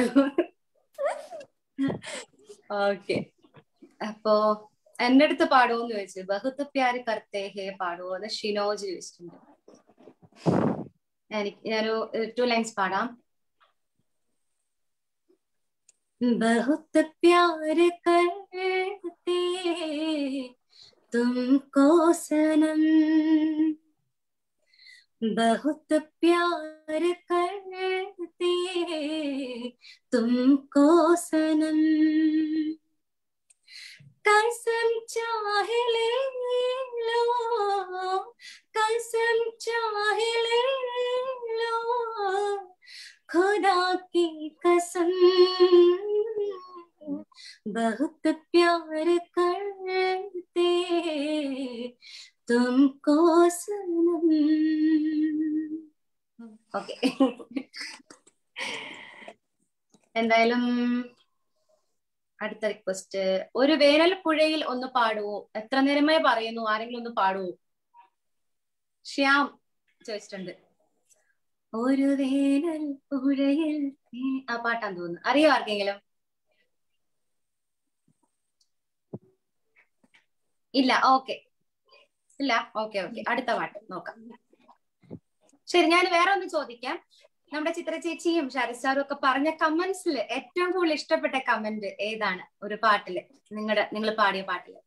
ഓക്കെ അപ്പോ എന്റെ അടുത്ത് പാടുമോന്ന് ചോദിച്ചു ബഹുത്ത് പ്യാരി കർത്തേ ഹേ പാടുവോ അത് ഷിനോജ് ചോദിച്ചിട്ടുണ്ട് എനിക്ക് ഞാനൊരു ടു ലൈൻസ് പാടാം बहुत प्यार करते तुमको सनम बहुत प्यार करते तुमको सनम कसम चाहे ले लो कसम चाहे ले लो खुदा की कसम बहुत प्यार करते तुमको सनम ഓക്കെ എന്തായാലും അടുത്ത റിക്വസ്റ്റ് ഒരു വേനൽ പുഴയിൽ ഒന്ന് പാടുവോ എത്ര നേരമായി പറയുന്നു ആരെങ്കിലും ഒന്ന് പാടുവോ ശ്യാം ചോദിച്ചിട്ടുണ്ട് ഒരു വേനൽ പുഴയിൽ തേ- ആ പാട്ടാന്ന് തോന്നുന്നു അറിയോ ആർക്കെങ്കിലും ഇല്ല ഓക്കെ ഇല്ല ഓക്കെ ഓക്കെ അടുത്ത പാട്ട് നോക്കാം ശരി ഞാൻ വേറെ ഒന്ന് ചോദിക്കാം നമ്മുടെ ചിത്ര ചേച്ചിയും ഷാരിസ്റ്റാറും ഒക്കെ പറഞ്ഞ കമന്റ്സിൽ ഏറ്റവും കൂടുതൽ ഇഷ്ടപ്പെട്ട കമന്റ് ഏതാണ് ഒരു പാട്ടില് നിങ്ങളുടെ നിങ്ങൾ പാടിയ പാട്ടില്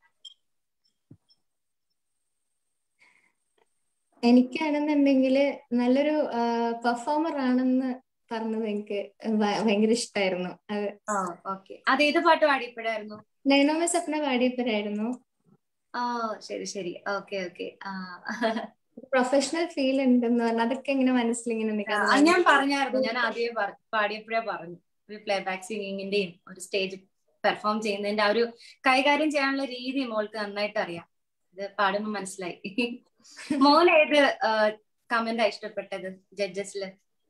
എനിക്കാണെന്നുണ്ടെങ്കിൽ നല്ലൊരു പെർഫോമർ ആണെന്ന് പറഞ്ഞത് എനിക്ക് ഭ- ഭയങ്കര ഇഷ്ടമായിരുന്നു അത് ഓക്കെ അത് ഏത് പാട്ട് പാടിയപ്പോഴായിരുന്നു നൈനോമ സ്വപ്ന പാടിയപ്പോഴായിരുന്നു ഓ ശരി ശരി ഓക്കെ ഓക്കെ പ്രൊഫഷണൽ ഫീൽ ഉണ്ടെന്ന് പറഞ്ഞാൽ അതൊക്കെ ഇങ്ങനെ മനസ്സിലിങ്ങനെ നിൽക്കാം അത് ഞാൻ പറഞ്ഞായിരുന്നു ഞാൻ ആദ്യമേ പറ- പാടിയപ്പോഴേ പറഞ്ഞു ഒരു പ്ലേ ബാക്ക് സിംഗിങ്ങിന്റെയും ഒരു സ്റ്റേജ് പെർഫോം ചെയ്യുന്നതിന്റെ ആ ഒരു കൈകാര്യം ചെയ്യാനുള്ള രീതി മോൾക്ക് നന്നായിട്ട് അറിയാം ഇത് പാടുമ്പോ മനസ്സിലായി മോൻ ഏത് കമന്റാ ഇഷ്ടപ്പെട്ടത് ജഡ്ജസില്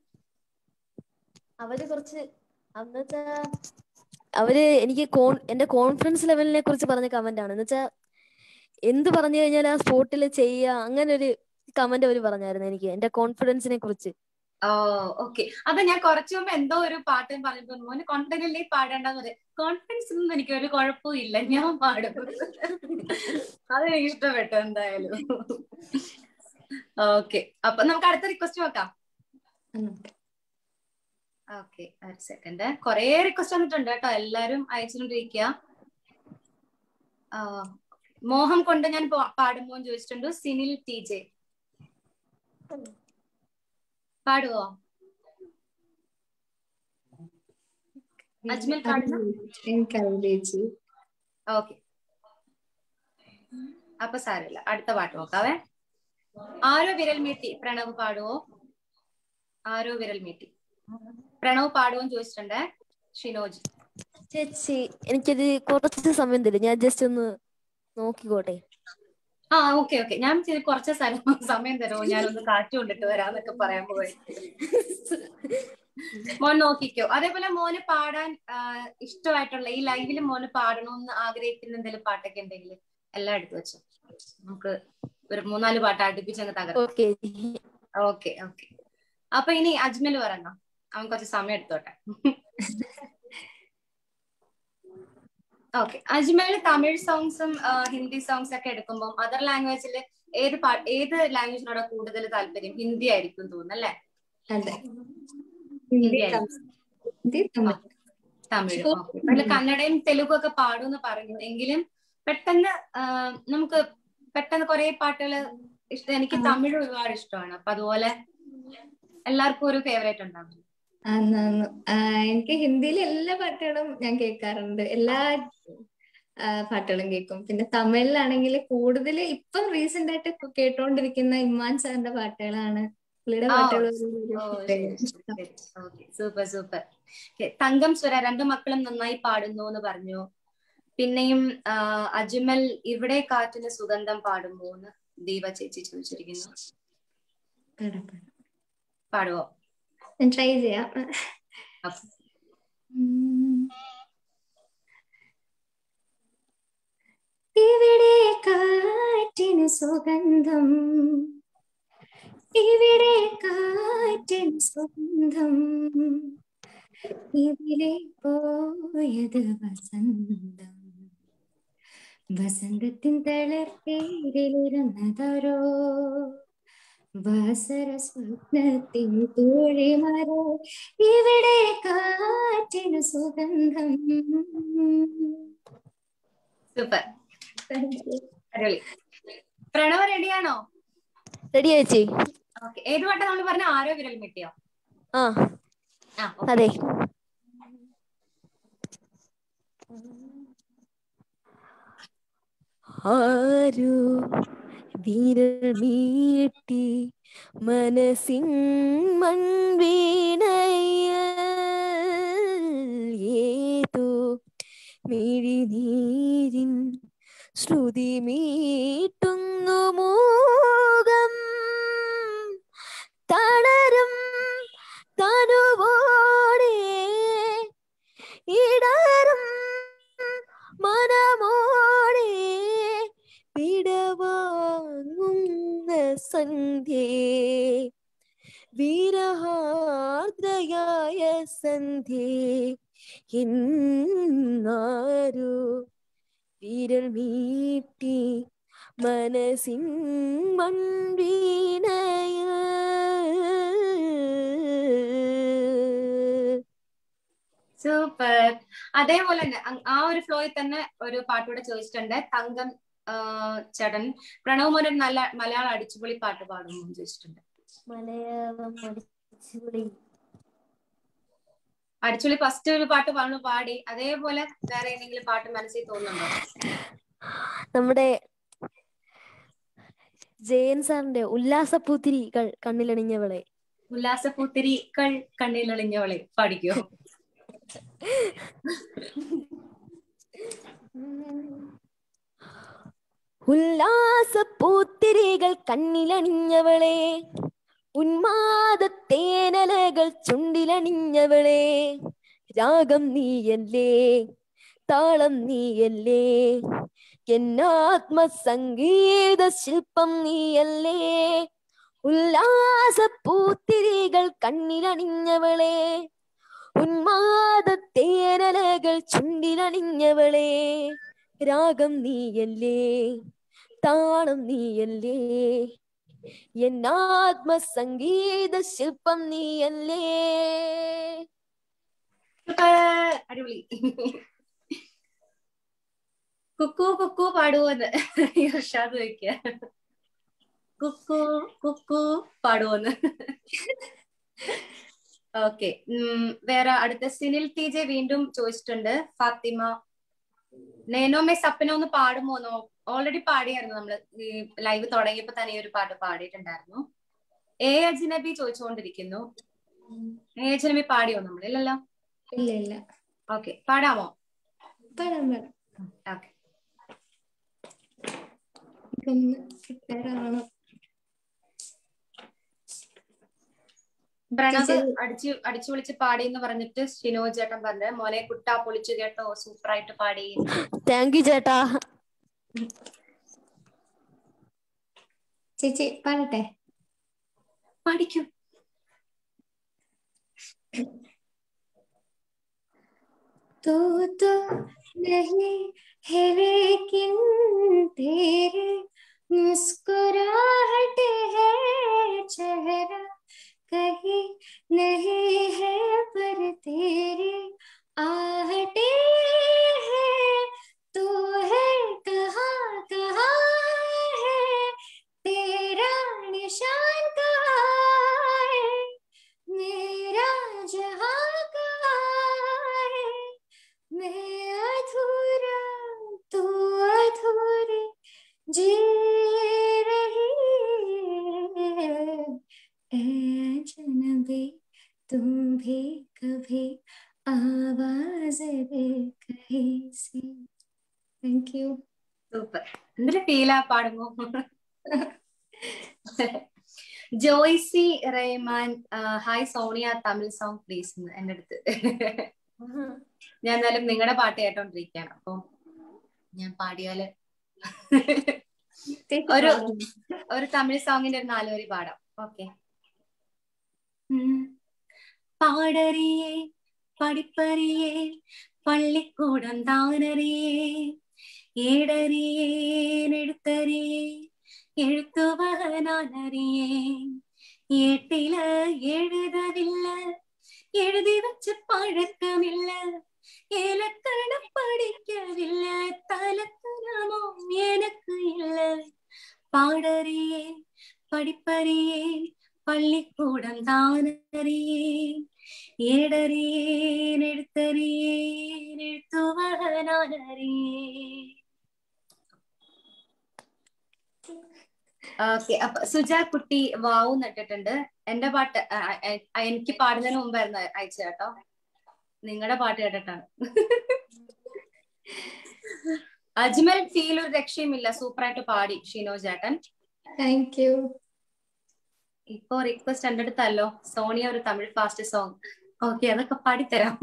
അവര് കുറച്ച് എന്നുവെച്ചാ അവര് എനിക്ക് കോൺ എന്റെ കോൺഫിഡൻസ് ലെവലിനെ കുറിച്ച് പറഞ്ഞ കമന്റ് ആണ് എന്നുവെച്ചാ എന്ത് പറഞ്ഞു കഴിഞ്ഞാൽ ആ സ്പോട്ടിൽ ചെയ്യുക അങ്ങനെ ഒരു കമന്റ് അവര് പറഞ്ഞായിരുന്നു എനിക്ക് എന്റെ കോൺഫിഡൻസിനെ കുറിച്ച് ഓ ഓക്കെ അത് ഞാൻ കുറച്ചു മുമ്പ് എന്തോ ഒരു പാട്ട് പറഞ്ഞപ്പോ മോന് കോൺഫിഡന്റ് അല്ലേ പാടേണ്ടെന്ന് പറയും കോൺഫിഡൻസ് ഒന്നും എനിക്ക് ഒരു കുഴപ്പവും ഇല്ല ഞാൻ പാടും അത് എനിക്ക് ഇഷ്ടപ്പെട്ടു എന്തായാലും ഓക്കെ അപ്പൊ നമുക്ക് അടുത്ത റിക്വസ്റ്റ് നോക്കാം ഓക്കെ ഒരു സെക്കൻഡ് കൊറേ റിക്വസ്റ്റ് വന്നിട്ടുണ്ട് കേട്ടോ എല്ലാരും അയച്ചുകൊണ്ടിരിക്കുക ആ, മോഹം കൊണ്ട് ഞാൻ പോ- പാടുമോ എന്ന് ചോദിച്ചിട്ടുണ്ട് സിനിൽ ടി ജെ പാടുവോ അജ്മൽ പാടുന്ന എനിക്കറിയില്ല ചേച്ചി ഓക്കെ അപ്പൊ സാരമില്ല അടുത്ത പാട്ട് നോക്കാവേ ആരോ വിരൽ മീട്ടി പ്രണവ് പാടുവോ ആരോ വിരൽ മീട്ടി പ്രണവ് പാടുവോ എന്ന് ചോദിച്ചിട്ടുണ്ട് ഷിനോജ് ചേച്ചി എനിക്കൊരു കുറച്ച് സമയം തരും ഞാൻ ജസ്റ്റ് ഒന്ന് നോക്കിക്കോട്ടെ ആ ഓക്കെ ഓക്കെ ഞാൻ ഇച്ചിരി കുറച്ച് സ്ഥലം സമയം തരുമോ ഞാനൊന്ന് കാറ്റ് കൊണ്ടിട്ട് വരാന്നൊക്കെ പറയാൻ പോയി മോൻ നോക്കിക്കോ അതേപോലെ മോന് പാടാൻ ആ, ഇഷ്ടമായിട്ടുള്ള ഈ ലൈവിൽ മോന് പാടണമെന്ന് ആഗ്രഹിക്കുന്ന എന്തെങ്കിലും പാട്ടൊക്കെ ഉണ്ടെങ്കിൽ എല്ലാം എടുത്തു വെച്ചു നമുക്ക് ഒരു മൂന്നാല് പാട്ട് അടുപ്പിച്ചങ്ങ് തകർക്കാം ഓക്കെ ഓക്കെ ഓക്കെ അപ്പൊ ഇനി അജ്മൽ പറഞ്ഞോ അവൻ കുറച്ച് സമയം എടുത്തോട്ടെ ഓക്കെ അജ്മൽ തമിഴ് സോങ്സും ഹിന്ദി സോങ്സ് ഒക്കെ എടുക്കുമ്പോൾ അതർ ലാംഗ്വേജിൽ ഏത് പാ ഏത് ലാംഗ്വേജിനോടാ കൂടുതൽ താല്പര്യം ഹിന്ദി ആയിരിക്കും തോന്നുന്നു അല്ലേ അതെ ഹിന്ദി ഹിന്ദി ആയിരിക്കും. ഹിന്ദി തമിഴ് തമിഴ് ഓക്കെ അതിൽ കന്നഡയും തെലുഗും ഒക്കെ പാടുമെന്ന് പറഞ്ഞു എങ്കിലും പെട്ടെന്ന് ആ, നമുക്ക് പെട്ടെന്ന് കുറെ പാട്ടുകൾ ഇഷ്ടം എനിക്ക് തമിഴ് ഒരുപാട് ഇഷ്ടമാണ് അപ്പൊ അതുപോലെ എല്ലാവർക്കും ഒരു ഫേവറേറ്റ് ഉണ്ടാവും ആന്ന് ആന്ന്. ആ, എനിക്ക് ഹിന്ദിയിലെ എല്ലാ പാട്ടുകളും ഞാൻ കേൾക്കാറുണ്ട് എല്ലാ ആ, പാട്ടുകളും കേൾക്കും പിന്നെ തമിഴിലാണെങ്കിൽ കൂടുതൽ ഇപ്പം റീസെന്റ് ആയിട്ട് കേട്ടോണ്ടിരിക്കുന്ന ഇമ്മാൻ സാറിന്റെ പാട്ടുകളാണ് പുള്ളിയുടെ ആ, പാട്ടുകൾ ഓ, ശരി, ശരി, ശരി. Okay, super super Okay, Thankam Swara രണ്ടു മക്കളും നന്നായി പാടുന്നു എന്ന് പറഞ്ഞു പിന്നെയും ആ, അജ്മൽ ഇവിടെ കാറ്റിന് സുഗന്ധം പാടുമോ എന്ന് ദീപ ചേച്ചി ചോദിച്ചിരിക്കുന്നു പാടുവോ ഞാൻ ട്രൈ ചെയ്യാം Okay. ഉം. ഇവിടെ കാറ്റിന് സുഗന്ധം ഇവിടെ കാറ്റിന് സുഗന്ധം ഇവിടെ പോയത് വസന്തം വസന്തത്തിൻ തളർത്തേരിലിരുന്നതാരോ വാസര സ്വപ്നത്തിൻ തോഴിമാരോ ഇവിടെ കാറ്റിന് സുഗന്ധം സൂപ്പർ അടിപൊളി പ്രണവ് റെഡിയാണോ റെഡി ചേച്ചി ഓക്കെ ഏത് പാട്ടാ നമ്മൾ പറഞ്ഞ ആരോ വിരൽ മിട്ടിയോ ആ ആ അതെ ആരു വിരൽ മീട്ടി മനസ്സിൻ മൺവീണയ ഏതോ മിഴിനീരിൻ ശ്രുതി മീട്ടുന്നു മൂകം തളരും തനുവോടെ ഇടറും മനമോടെ വിടവാങ്ങുന്ന സന്ധ്യേ വിരഹാർദ്രയായ സന്ധ്യേ എന്നാരോ വിരൽ മീട്ടി മനസ്സിൻ മൺവീണയ സൂപ്പർ അതേപോലെ തന്നെ അങ് ആ ഒരു ഫ്ലോയിൽ തന്നെ ഒരു പാട്ടുകൂടെ ചോദിച്ചിട്ടുണ്ട് തങ്കം ആ, ചേട്ടൻ പ്രണവ് മോൻ ഒരു നല്ല മലയാളം അടിച്ചുപൊളി പാട്ട് പാടുമോ എന്ന് ചോദിച്ചിട്ടുണ്ട് മലയാളം അടിച്ചുപൊളി അടിച്ചുപൊളി ഫസ്റ്റ് ഒരു പാട്ട് പാടുന്നു പാടി അതേപോലെ വേറെ ഏതെങ്കിലും പാട്ട് മനസ്സിൽ തോന്നുന്നുണ്ടോ നമ്മുടെ ജയൻ സാറിന്റെ ഉല്ലാസപ്പൂത്തിരികൾ കണ്ണിലണിഞ്ഞവളെ ഉല്ലാസപൂത്തിരികൾ കണ്ണിലൊളിഞ്ഞവളെ പാടിക്കോ ഉല്ലാസപ്പൂത്തിരികൾ കണ്ണിലണിഞ്ഞവളെ ഉന്മാദത്തേനലകൾ ചുണ്ടിലണിഞ്ഞവളെ രാഗം നീയല്ലേ താളം നീയല്ലേ എന്നാത്മസംഗീത ശില്പം നീയല്ലേ ഉല്ലാസപ്പൂത്തിരികൾ കണ്ണിലണിഞ്ഞവളെ ഉന്മാദത്തേനലകൾ ചുണ്ടിലണിഞ്ഞവളെ രാഗം നീയല്ലേ താളം നീയല്ലേ എന്നാത്മസംഗീത ശില്പം നീയല്ലേ സൂപ്പർ. അടിപൊളി കുക്കു കുക്കു പാടുവോന്ന് ഇർഷാദ് ചോദിക്ക കുക്കു കുക്കു പാടുവോന്ന് ഓക്കെ വേറെ അടുത്ത സിനിൽ ടി ജെ വീണ്ടും ചോദിച്ചിട്ടുണ്ട് ഫാത്തിമ നേനോമേ സപ്പനോ ഒന്ന് പാടുമോന്നോ ഓൾറെഡി പാടിയായിരുന്നു നമ്മള് ഈ ലൈവ് തുടങ്ങിയപ്പോ തന്നെ ഈ ഒരു പാട്ട് പാടിയിട്ടുണ്ടായിരുന്നു എ അജ്നബി ചോദിച്ചുകൊണ്ടിരിക്കുന്നു എ അജ്നബി പാടിയോ നമ്മൾ ഇല്ലല്ലോ ഇല്ല ഇല്ല ഓക്കെ പാടാമോ പാടാം പാടാം ഓക്കെ ഇതൊന്ന് പ്രിപ്പയർ ആവണം പ്രണവ് ചേച്ചി- അടിച്ചു അടിച്ചു വിളിച്ച് പാടി എന്ന് പറഞ്ഞിട്ട് ഷിനോ ചേട്ടൻ പറഞ്ഞ മോനെ കുട്ടാ പൊളിച്ചു കേട്ടോ സൂപ്പർ ആയിട്ട് പാടി താങ്ക് യു ചേട്ടാ ചേച്ചി പാടട്ടെ പഠിക്കും तू तो नहीं है लेकिन तेरे मुस्कुराहट है चेहरा कहीं नहीं है पर तेरी आहटे है तू है कहाँ कहाँ है तेरा निशान कहाँ है मेरा जहाँ कहाँ है मैं अधूरा तू अधूरी जी रही है ऐ अजनबी तुम भी कभी आवाज दे कहीं से थैंक यू സൂപ്പർ എന്തൊരു ഫീലാ പാടുമ്പോ Joicy Rahman hi Sonia Tamil song please എന്റെ അടുത്ത് ഞാൻ എന്നാലും നിങ്ങളുടെ പാട്ട് കേട്ടോണ്ടിരിക്കുകയാണ് അപ്പൊ ഞാൻ പാടിയാല് ഒരു ഒരു തമിഴ് സോങ്ങിന്റെ ഒരു നാല് വരി പാടാം ഓക്കെ പാടറിയേ പഠിപ്പറിയേ പള്ളിക്കൂടം താനറിയേ ഏടറിയേൻ എടുത്തറിയേ എഴുത്തുവഹനാനറിയേൻ ഏട്ടില് എഴുതവില്ല എഴുതി വച്ച് പഴക്കമില്ല இலக்கணம் படிக்கவில்லை தலக்கணமோ எனக்கு இல்லை பாடறியேன் படிப்பறியேன் பள்ளிக்கூடம் தான் அறியேன் ஏடறியேன் எடுத்தறியேன் எழுத்துவக நான் அறியேன் ഓക്കെ അപ്പൊ സുജ കുട്ടി വാവു നട്ടിട്ടുണ്ട് എന്റെ പാട്ട് ആ, ആ, ആ, എനിക്ക് പാടുന്നതിന് മുമ്പായിരുന്നു അയച്ചു കേട്ടോ നിങ്ങളുടെ പാട്ട് കേട്ടിട്ടാണ് അജ്മൽ ഫീൽ ഒരു രക്ഷയുമില്ല സൂപ്പറായിട്ട് പാടി ഷിനോ ചേട്ടൻ താങ്ക് യു ഇപ്പൊ റിക്വസ്റ്റ് എന്റെ അടുത്തല്ലോ സോണിയ ഒരു തമിഴ് ഫാസ്റ്റ് സോങ് ഓക്കെ അതൊക്കെ പാടിത്തരാം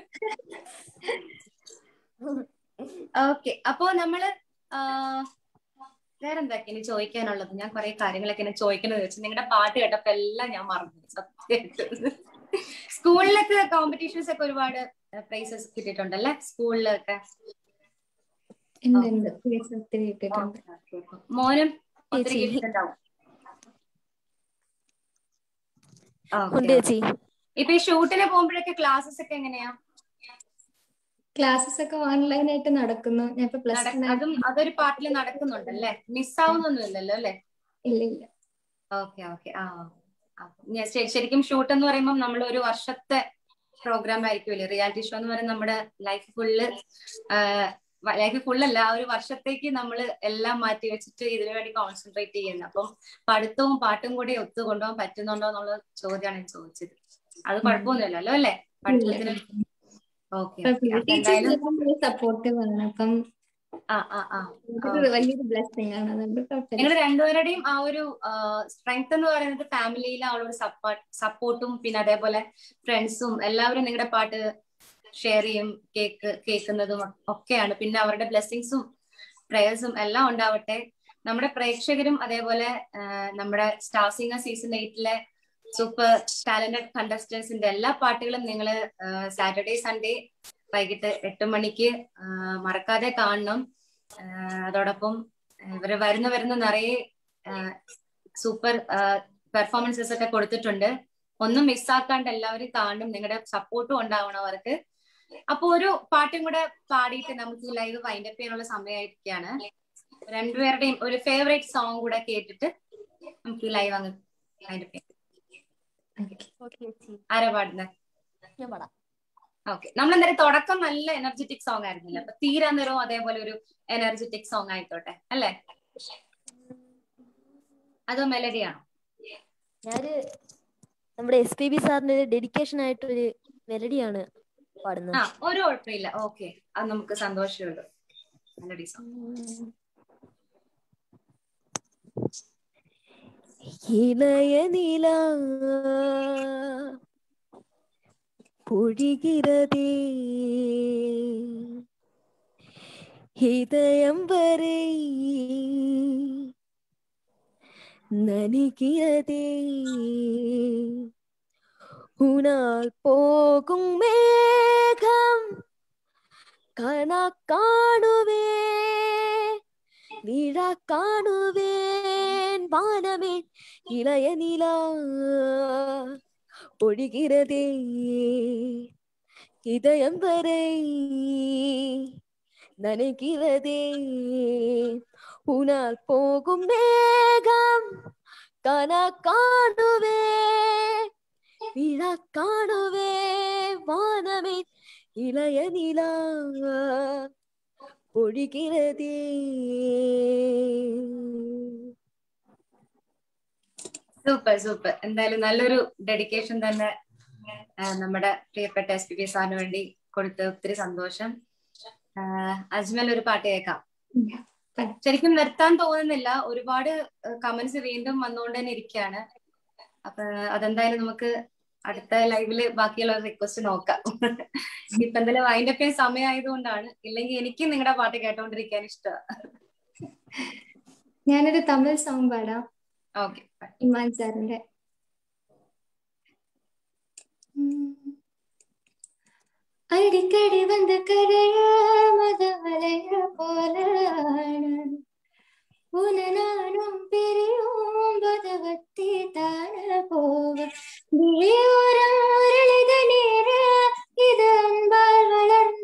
ഓക്കെ അപ്പോ നമ്മള് ആ, വേറെന്തൊക്കെ ഇനി ചോദിക്കാനുള്ളത് ഞാൻ കുറെ കാര്യങ്ങളൊക്കെ ഇനി ചോദിക്കണമെന്ന് വെച്ചു നിങ്ങളുടെ പാട്ട് കേട്ടപ്പോ എല്ലാം ഞാൻ മറന്നു സത്യമായിട്ട് സ്കൂളിലൊക്കെ കോമ്പറ്റീഷൻസ് ഒക്കെ ഒരുപാട് പ്രൈസസ് കിട്ടിയിട്ടുണ്ടല്ലേ സ്കൂളിലൊക്കെ ഉണ്ട് ഉണ്ട് Yes, ഒത്തിരി കിട്ടിയിട്ടുണ്ട് മോനും ഒത്തിരി ചേച്ചി. കിട്ടിയിട്ടുണ്ടാവും ഉണ്ട് Okay. ചേച്ചി ഇപ്പൊ ഈ ഷൂട്ടിന് പോകുമ്പോഴൊക്കെ ക്ലാസ്സസ് ഒക്കെ എങ്ങനെയാ ക്ലാസ്സസ് ഒക്കെ ഓൺലൈൻ ആയിട്ട് നടക്കുന്നു ഞാൻ ഇപ്പൊ പ്ലസ് നടക്ക- അതും അതൊരു പാർട്ടിൽ നടക്കുന്നുണ്ടല്ലേ മിസ്സാവുന്നൊന്നുമില്ലല്ലോ അല്ലേ ഇല്ല ഇല്ല ഓക്കെ ഓക്കെ ആ അപ്പൊ ഞാൻ ശരി- ശരിക്കും ഷൂട്ട് എന്ന് പറയുമ്പോൾ നമ്മൾ ഒരു വർഷത്തെ പ്രോഗ്രാം ആയിരിക്കുമല്ലേ റിയാലിറ്റി ഷോ എന്ന് പറയുന്നത് നമ്മുടെ ലൈഫ് ഫുള്ള് ലൈഫ് ഫുള്ളല്ല ആ ഒരു വർഷത്തേക്ക് നമ്മൾ എല്ലാം മാറ്റി വെച്ചിട്ട് ഇതിനു വേണ്ടി കോൺസെൻട്രേറ്റ് ചെയ്യുന്നത് അപ്പം പഠിത്തവും പാട്ടും കൂടി ഒത്തു കൊണ്ടുപോകാൻ പറ്റുന്നുണ്ടോ എന്നുള്ള ചോദ്യമാണ് ഞാൻ ചോദിച്ചത് അത് കുഴപ്പമൊന്നുമില്ലല്ലോ അല്ലേ പഠിത്തത്തിന് ഓക്കെ ടീച്ചേഴ്സ് സപ്പോർട്ടീവ് ആണ് അപ്പം ആ ആ ആ അതൊരു വലിയൊരു ബ്ലെസ്സിങ് ആണ് അതുകൊണ്ട് കുഴപ്പമില്ല നിങ്ങൾ രണ്ടുപേരുടെയും ആ ഒരു സ്ട്രെങ്ത് എന്ന് പറയുന്നത് ഫാമിലിയിലെ ആ ഒരു സപ്പോർട്ട് സപ്പോർട്ടും പിന്നെ അതേപോലെ ഫ്രണ്ട്സും എല്ലാവരും നിങ്ങളുടെ പാട്ട് ഷെയർ ചെയ്യും കേക്ക് കേൾക്കുന്നതും ഒക്കെയാണ് പിന്നെ അവരുടെ ബ്ലെസ്സിങ്സും പ്രേയേഴ്സും എല്ലാം ഉണ്ടാവട്ടെ നമ്മുടെ പ്രേക്ഷകരും അതേപോലെ ആ, നമ്മുടെ സ്റ്റാർ സിംഗർ സീസൺ എയ്റ്റിലെ സൂപ്പർ ടാലന്റഡ് കണ്ടസ്റ്റൻസിന്റെ എല്ലാ പാട്ടുകളും നിങ്ങൾ സാറ്റർഡേ സൺഡേ വൈകിട്ട് എട്ട് മണിക്ക് ആ, മറക്കാതെ കാണണം ആ, അതോടൊപ്പം ഇവര് വരുന്ന വരുന്ന നിറയെ സൂപ്പർ പെർഫോമൻസസ് ഒക്കെ കൊടുത്തിട്ടുണ്ട് ഒന്നും മിസ്സാക്കാണ്ട് എല്ലാവരും കാണും നിങ്ങളുടെ സപ്പോർട്ടും ഉണ്ടാവണം അവർക്ക് അപ്പൊ ഒരു പാട്ടും കൂടെ പാടിയിട്ട് നമുക്ക് ലൈവ് വൈൻഡ് അപ്പ് ചെയ്യാനുള്ള സമയമായിരിക്കാണ് രണ്ടുപേരുടെയും ഒരു ഫേവറേറ്റ് സോങ് കൂടെ കേട്ടിട്ട് നമുക്ക് ലൈവ് അങ്ങ് വൈൻഡ് അപ്പ് ചെയ്യാം ഓക്കെ ചേച്ചി ആരാ പാടുന്നത് ഞാൻ പാടാം ഓക്കെ നമ്മൾ എന്തായാലും തുടക്കം നല്ല എനർജറ്റിക് സോങ് ആയിരുന്നില്ല അപ്പൊ തീരാ നേരവും അതേപോലെ ഒരു എനർജറ്റിക് സോങ് ആയിക്കോട്ടെ അല്ലേ അതോ മെലഡിയാണോ ഞാന് നമ്മുടെ എസ് പി ബി സാറിന്റെ ഒരു ഡെഡിക്കേഷൻ ആയിട്ടൊരു മെലഡിയാണ് പാടുന്നത് ആ ഒരു കുഴപ്പമില്ല ഓക്കെ അത് നമുക്ക് സന്തോഷമുള്ളൂ മെലഡി സോങ് இளைய நிலா பொழிகிறதே இதயம் வரை நனிகிறதே உனால் போகும் மேகம் கணா காணுவே விழா காணுவேன் வானமே இளைய நிலா ஒழிகிறதே இதயம் வரை நனைகிறதே உனால் போகும் மேகம் கனா காணுவே விழா காணுவே வானமே இளைய நிலா ஒழிகிறதே സൂപ്പർ സൂപ്പർ എന്തായാലും നല്ലൊരു ഡെഡിക്കേഷൻ തന്നെ ആ, നമ്മുടെ പ്രിയപ്പെട്ട എസ് പി ബി സാറിന് വേണ്ടി കൊടുത്ത് ഒത്തിരി സന്തോഷം ആ, അജ്മൽ ഒരു പാട്ട് കേൾക്കാം ശരിക്കും നിർത്താൻ തോന്നുന്നില്ല ഒരുപാട് കമന്റ്സ് വീണ്ടും വന്നുകൊണ്ട് തന്നെ ഇരിക്കുകയാണ് അപ്പൊ അതെന്തായാലും നമുക്ക് അടുത്ത ലൈവില് ബാക്കിയുള്ള റിക്വസ്റ്റ് നോക്കാം ഇപ്പൊ എന്തായാലും വൈൻഡ് അപ്പ് ചെയ്യാൻ സമയമായതുകൊണ്ടാണ് ഇല്ലെങ്കിൽ എനിക്ക് നിങ്ങളുടെ പാട്ട് കേട്ടോണ്ടിരിക്കാൻ ഇഷ്ടമാണ് ഞാനൊരു തമിഴ് സോങ് പാടാം ഓക്കെ ഇമാൻ സാറിന്റെ അടിക്കടി വന്ന കരയ മതമലയ പോലാണ് ഉനനാനും പിരിയും പദവത്തി താന പോവ വിഴിയോരം ഉരുളിത നീര് ഇത് അൻപാൽ വളർന്ന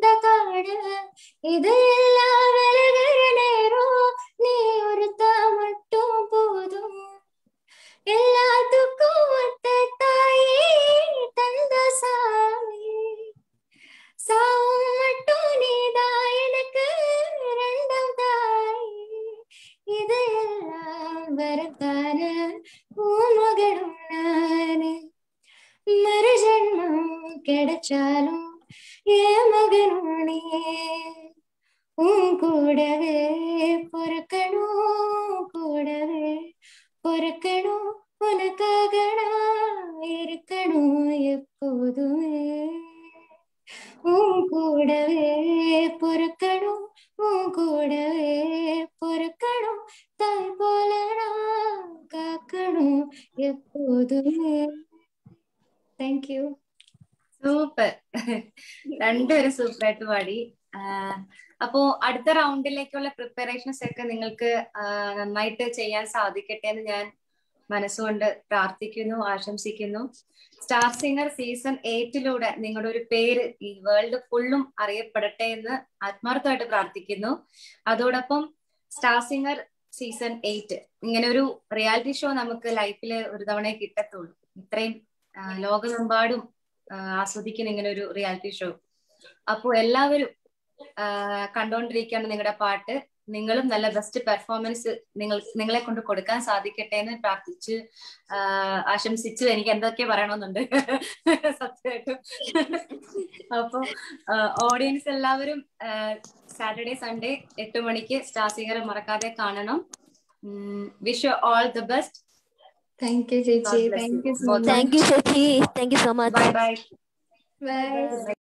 வச்சாலும் என் மகனே உன் கூடவே பொறுக்கணும் கூடவே பொறுக்கணும் உனக்காக நான் இருக்கணும் எப்போதுமே உன் கூடவே பொறுக்கணும் உன் கூடவே பொறுக்கணும் தாய் போல நான் காக்கணும் எப்போதுமே താങ്ക് യു സൂപ്പർ രണ്ടുപേരും സൂപ്പർ ആയിട്ട് പാടി ആഹ് അപ്പോ അടുത്ത റൗണ്ടിലേക്കുള്ള പ്രിപ്പറേഷൻസ് ഒക്കെ നിങ്ങൾക്ക് ആഹ് നന്നായിട്ട് ചെയ്യാൻ സാധിക്കട്ടെ എന്ന് ഞാൻ മനസ്സുകൊണ്ട് പ്രാർത്ഥിക്കുന്നു ആശംസിക്കുന്നു സ്റ്റാർ സിംഗർ സീസൺ എയ്റ്റിലൂടെ നിങ്ങളുടെ ഒരു പേര് ഈ വേൾഡ് ഫുള്ളും അറിയപ്പെടട്ടെ എന്ന് ആത്മാർത്ഥമായിട്ട് പ്രാർത്ഥിക്കുന്നു അതോടൊപ്പം സ്റ്റാർ സിംഗർ സീസൺ എയ്റ്റ് ഇങ്ങനെ ഒരു റിയാലിറ്റി ഷോ നമുക്ക് ലൈഫിൽ ഒരു തവണ കിട്ടത്തുള്ളൂ ഇത്രയും ആഹ് ലോകമെമ്പാടും ആഹ് ആസ്വദിക്കുന്ന ഇങ്ങനെ ഒരു റിയാലിറ്റി ഷോ അപ്പോൾ എല്ലാവരും ആഹ് കണ്ടോണ്ടിരിക്കുകയാണ് നിങ്ങളുടെ പാട്ട് നിങ്ങളും നല്ല ബെസ്റ്റ് പെർഫോമൻസ് നിങ്ങൾ നിങ്ങളെ കൊണ്ട് കൊടുക്കാൻ സാധിക്കട്ടെ എന്ന് പ്രാർത്ഥിച്ച് ആഹ് ആശംസിച്ചു എനിക്ക് എന്തൊക്കെ പറയണമെന്നുണ്ട് സത്യമായിട്ടും അപ്പൊ ഓഡിയൻസ് എല്ലാവരും സാറ്റർഡേ സൺഡേ എട്ട് മണിക്ക് സ്റ്റാർ സിംഗർ മറക്കാതെ കാണണം wish all the best thank you ചേച്ചി God bless thank you. You so Both. Much thank you ചേച്ചി thank you so much bye bye by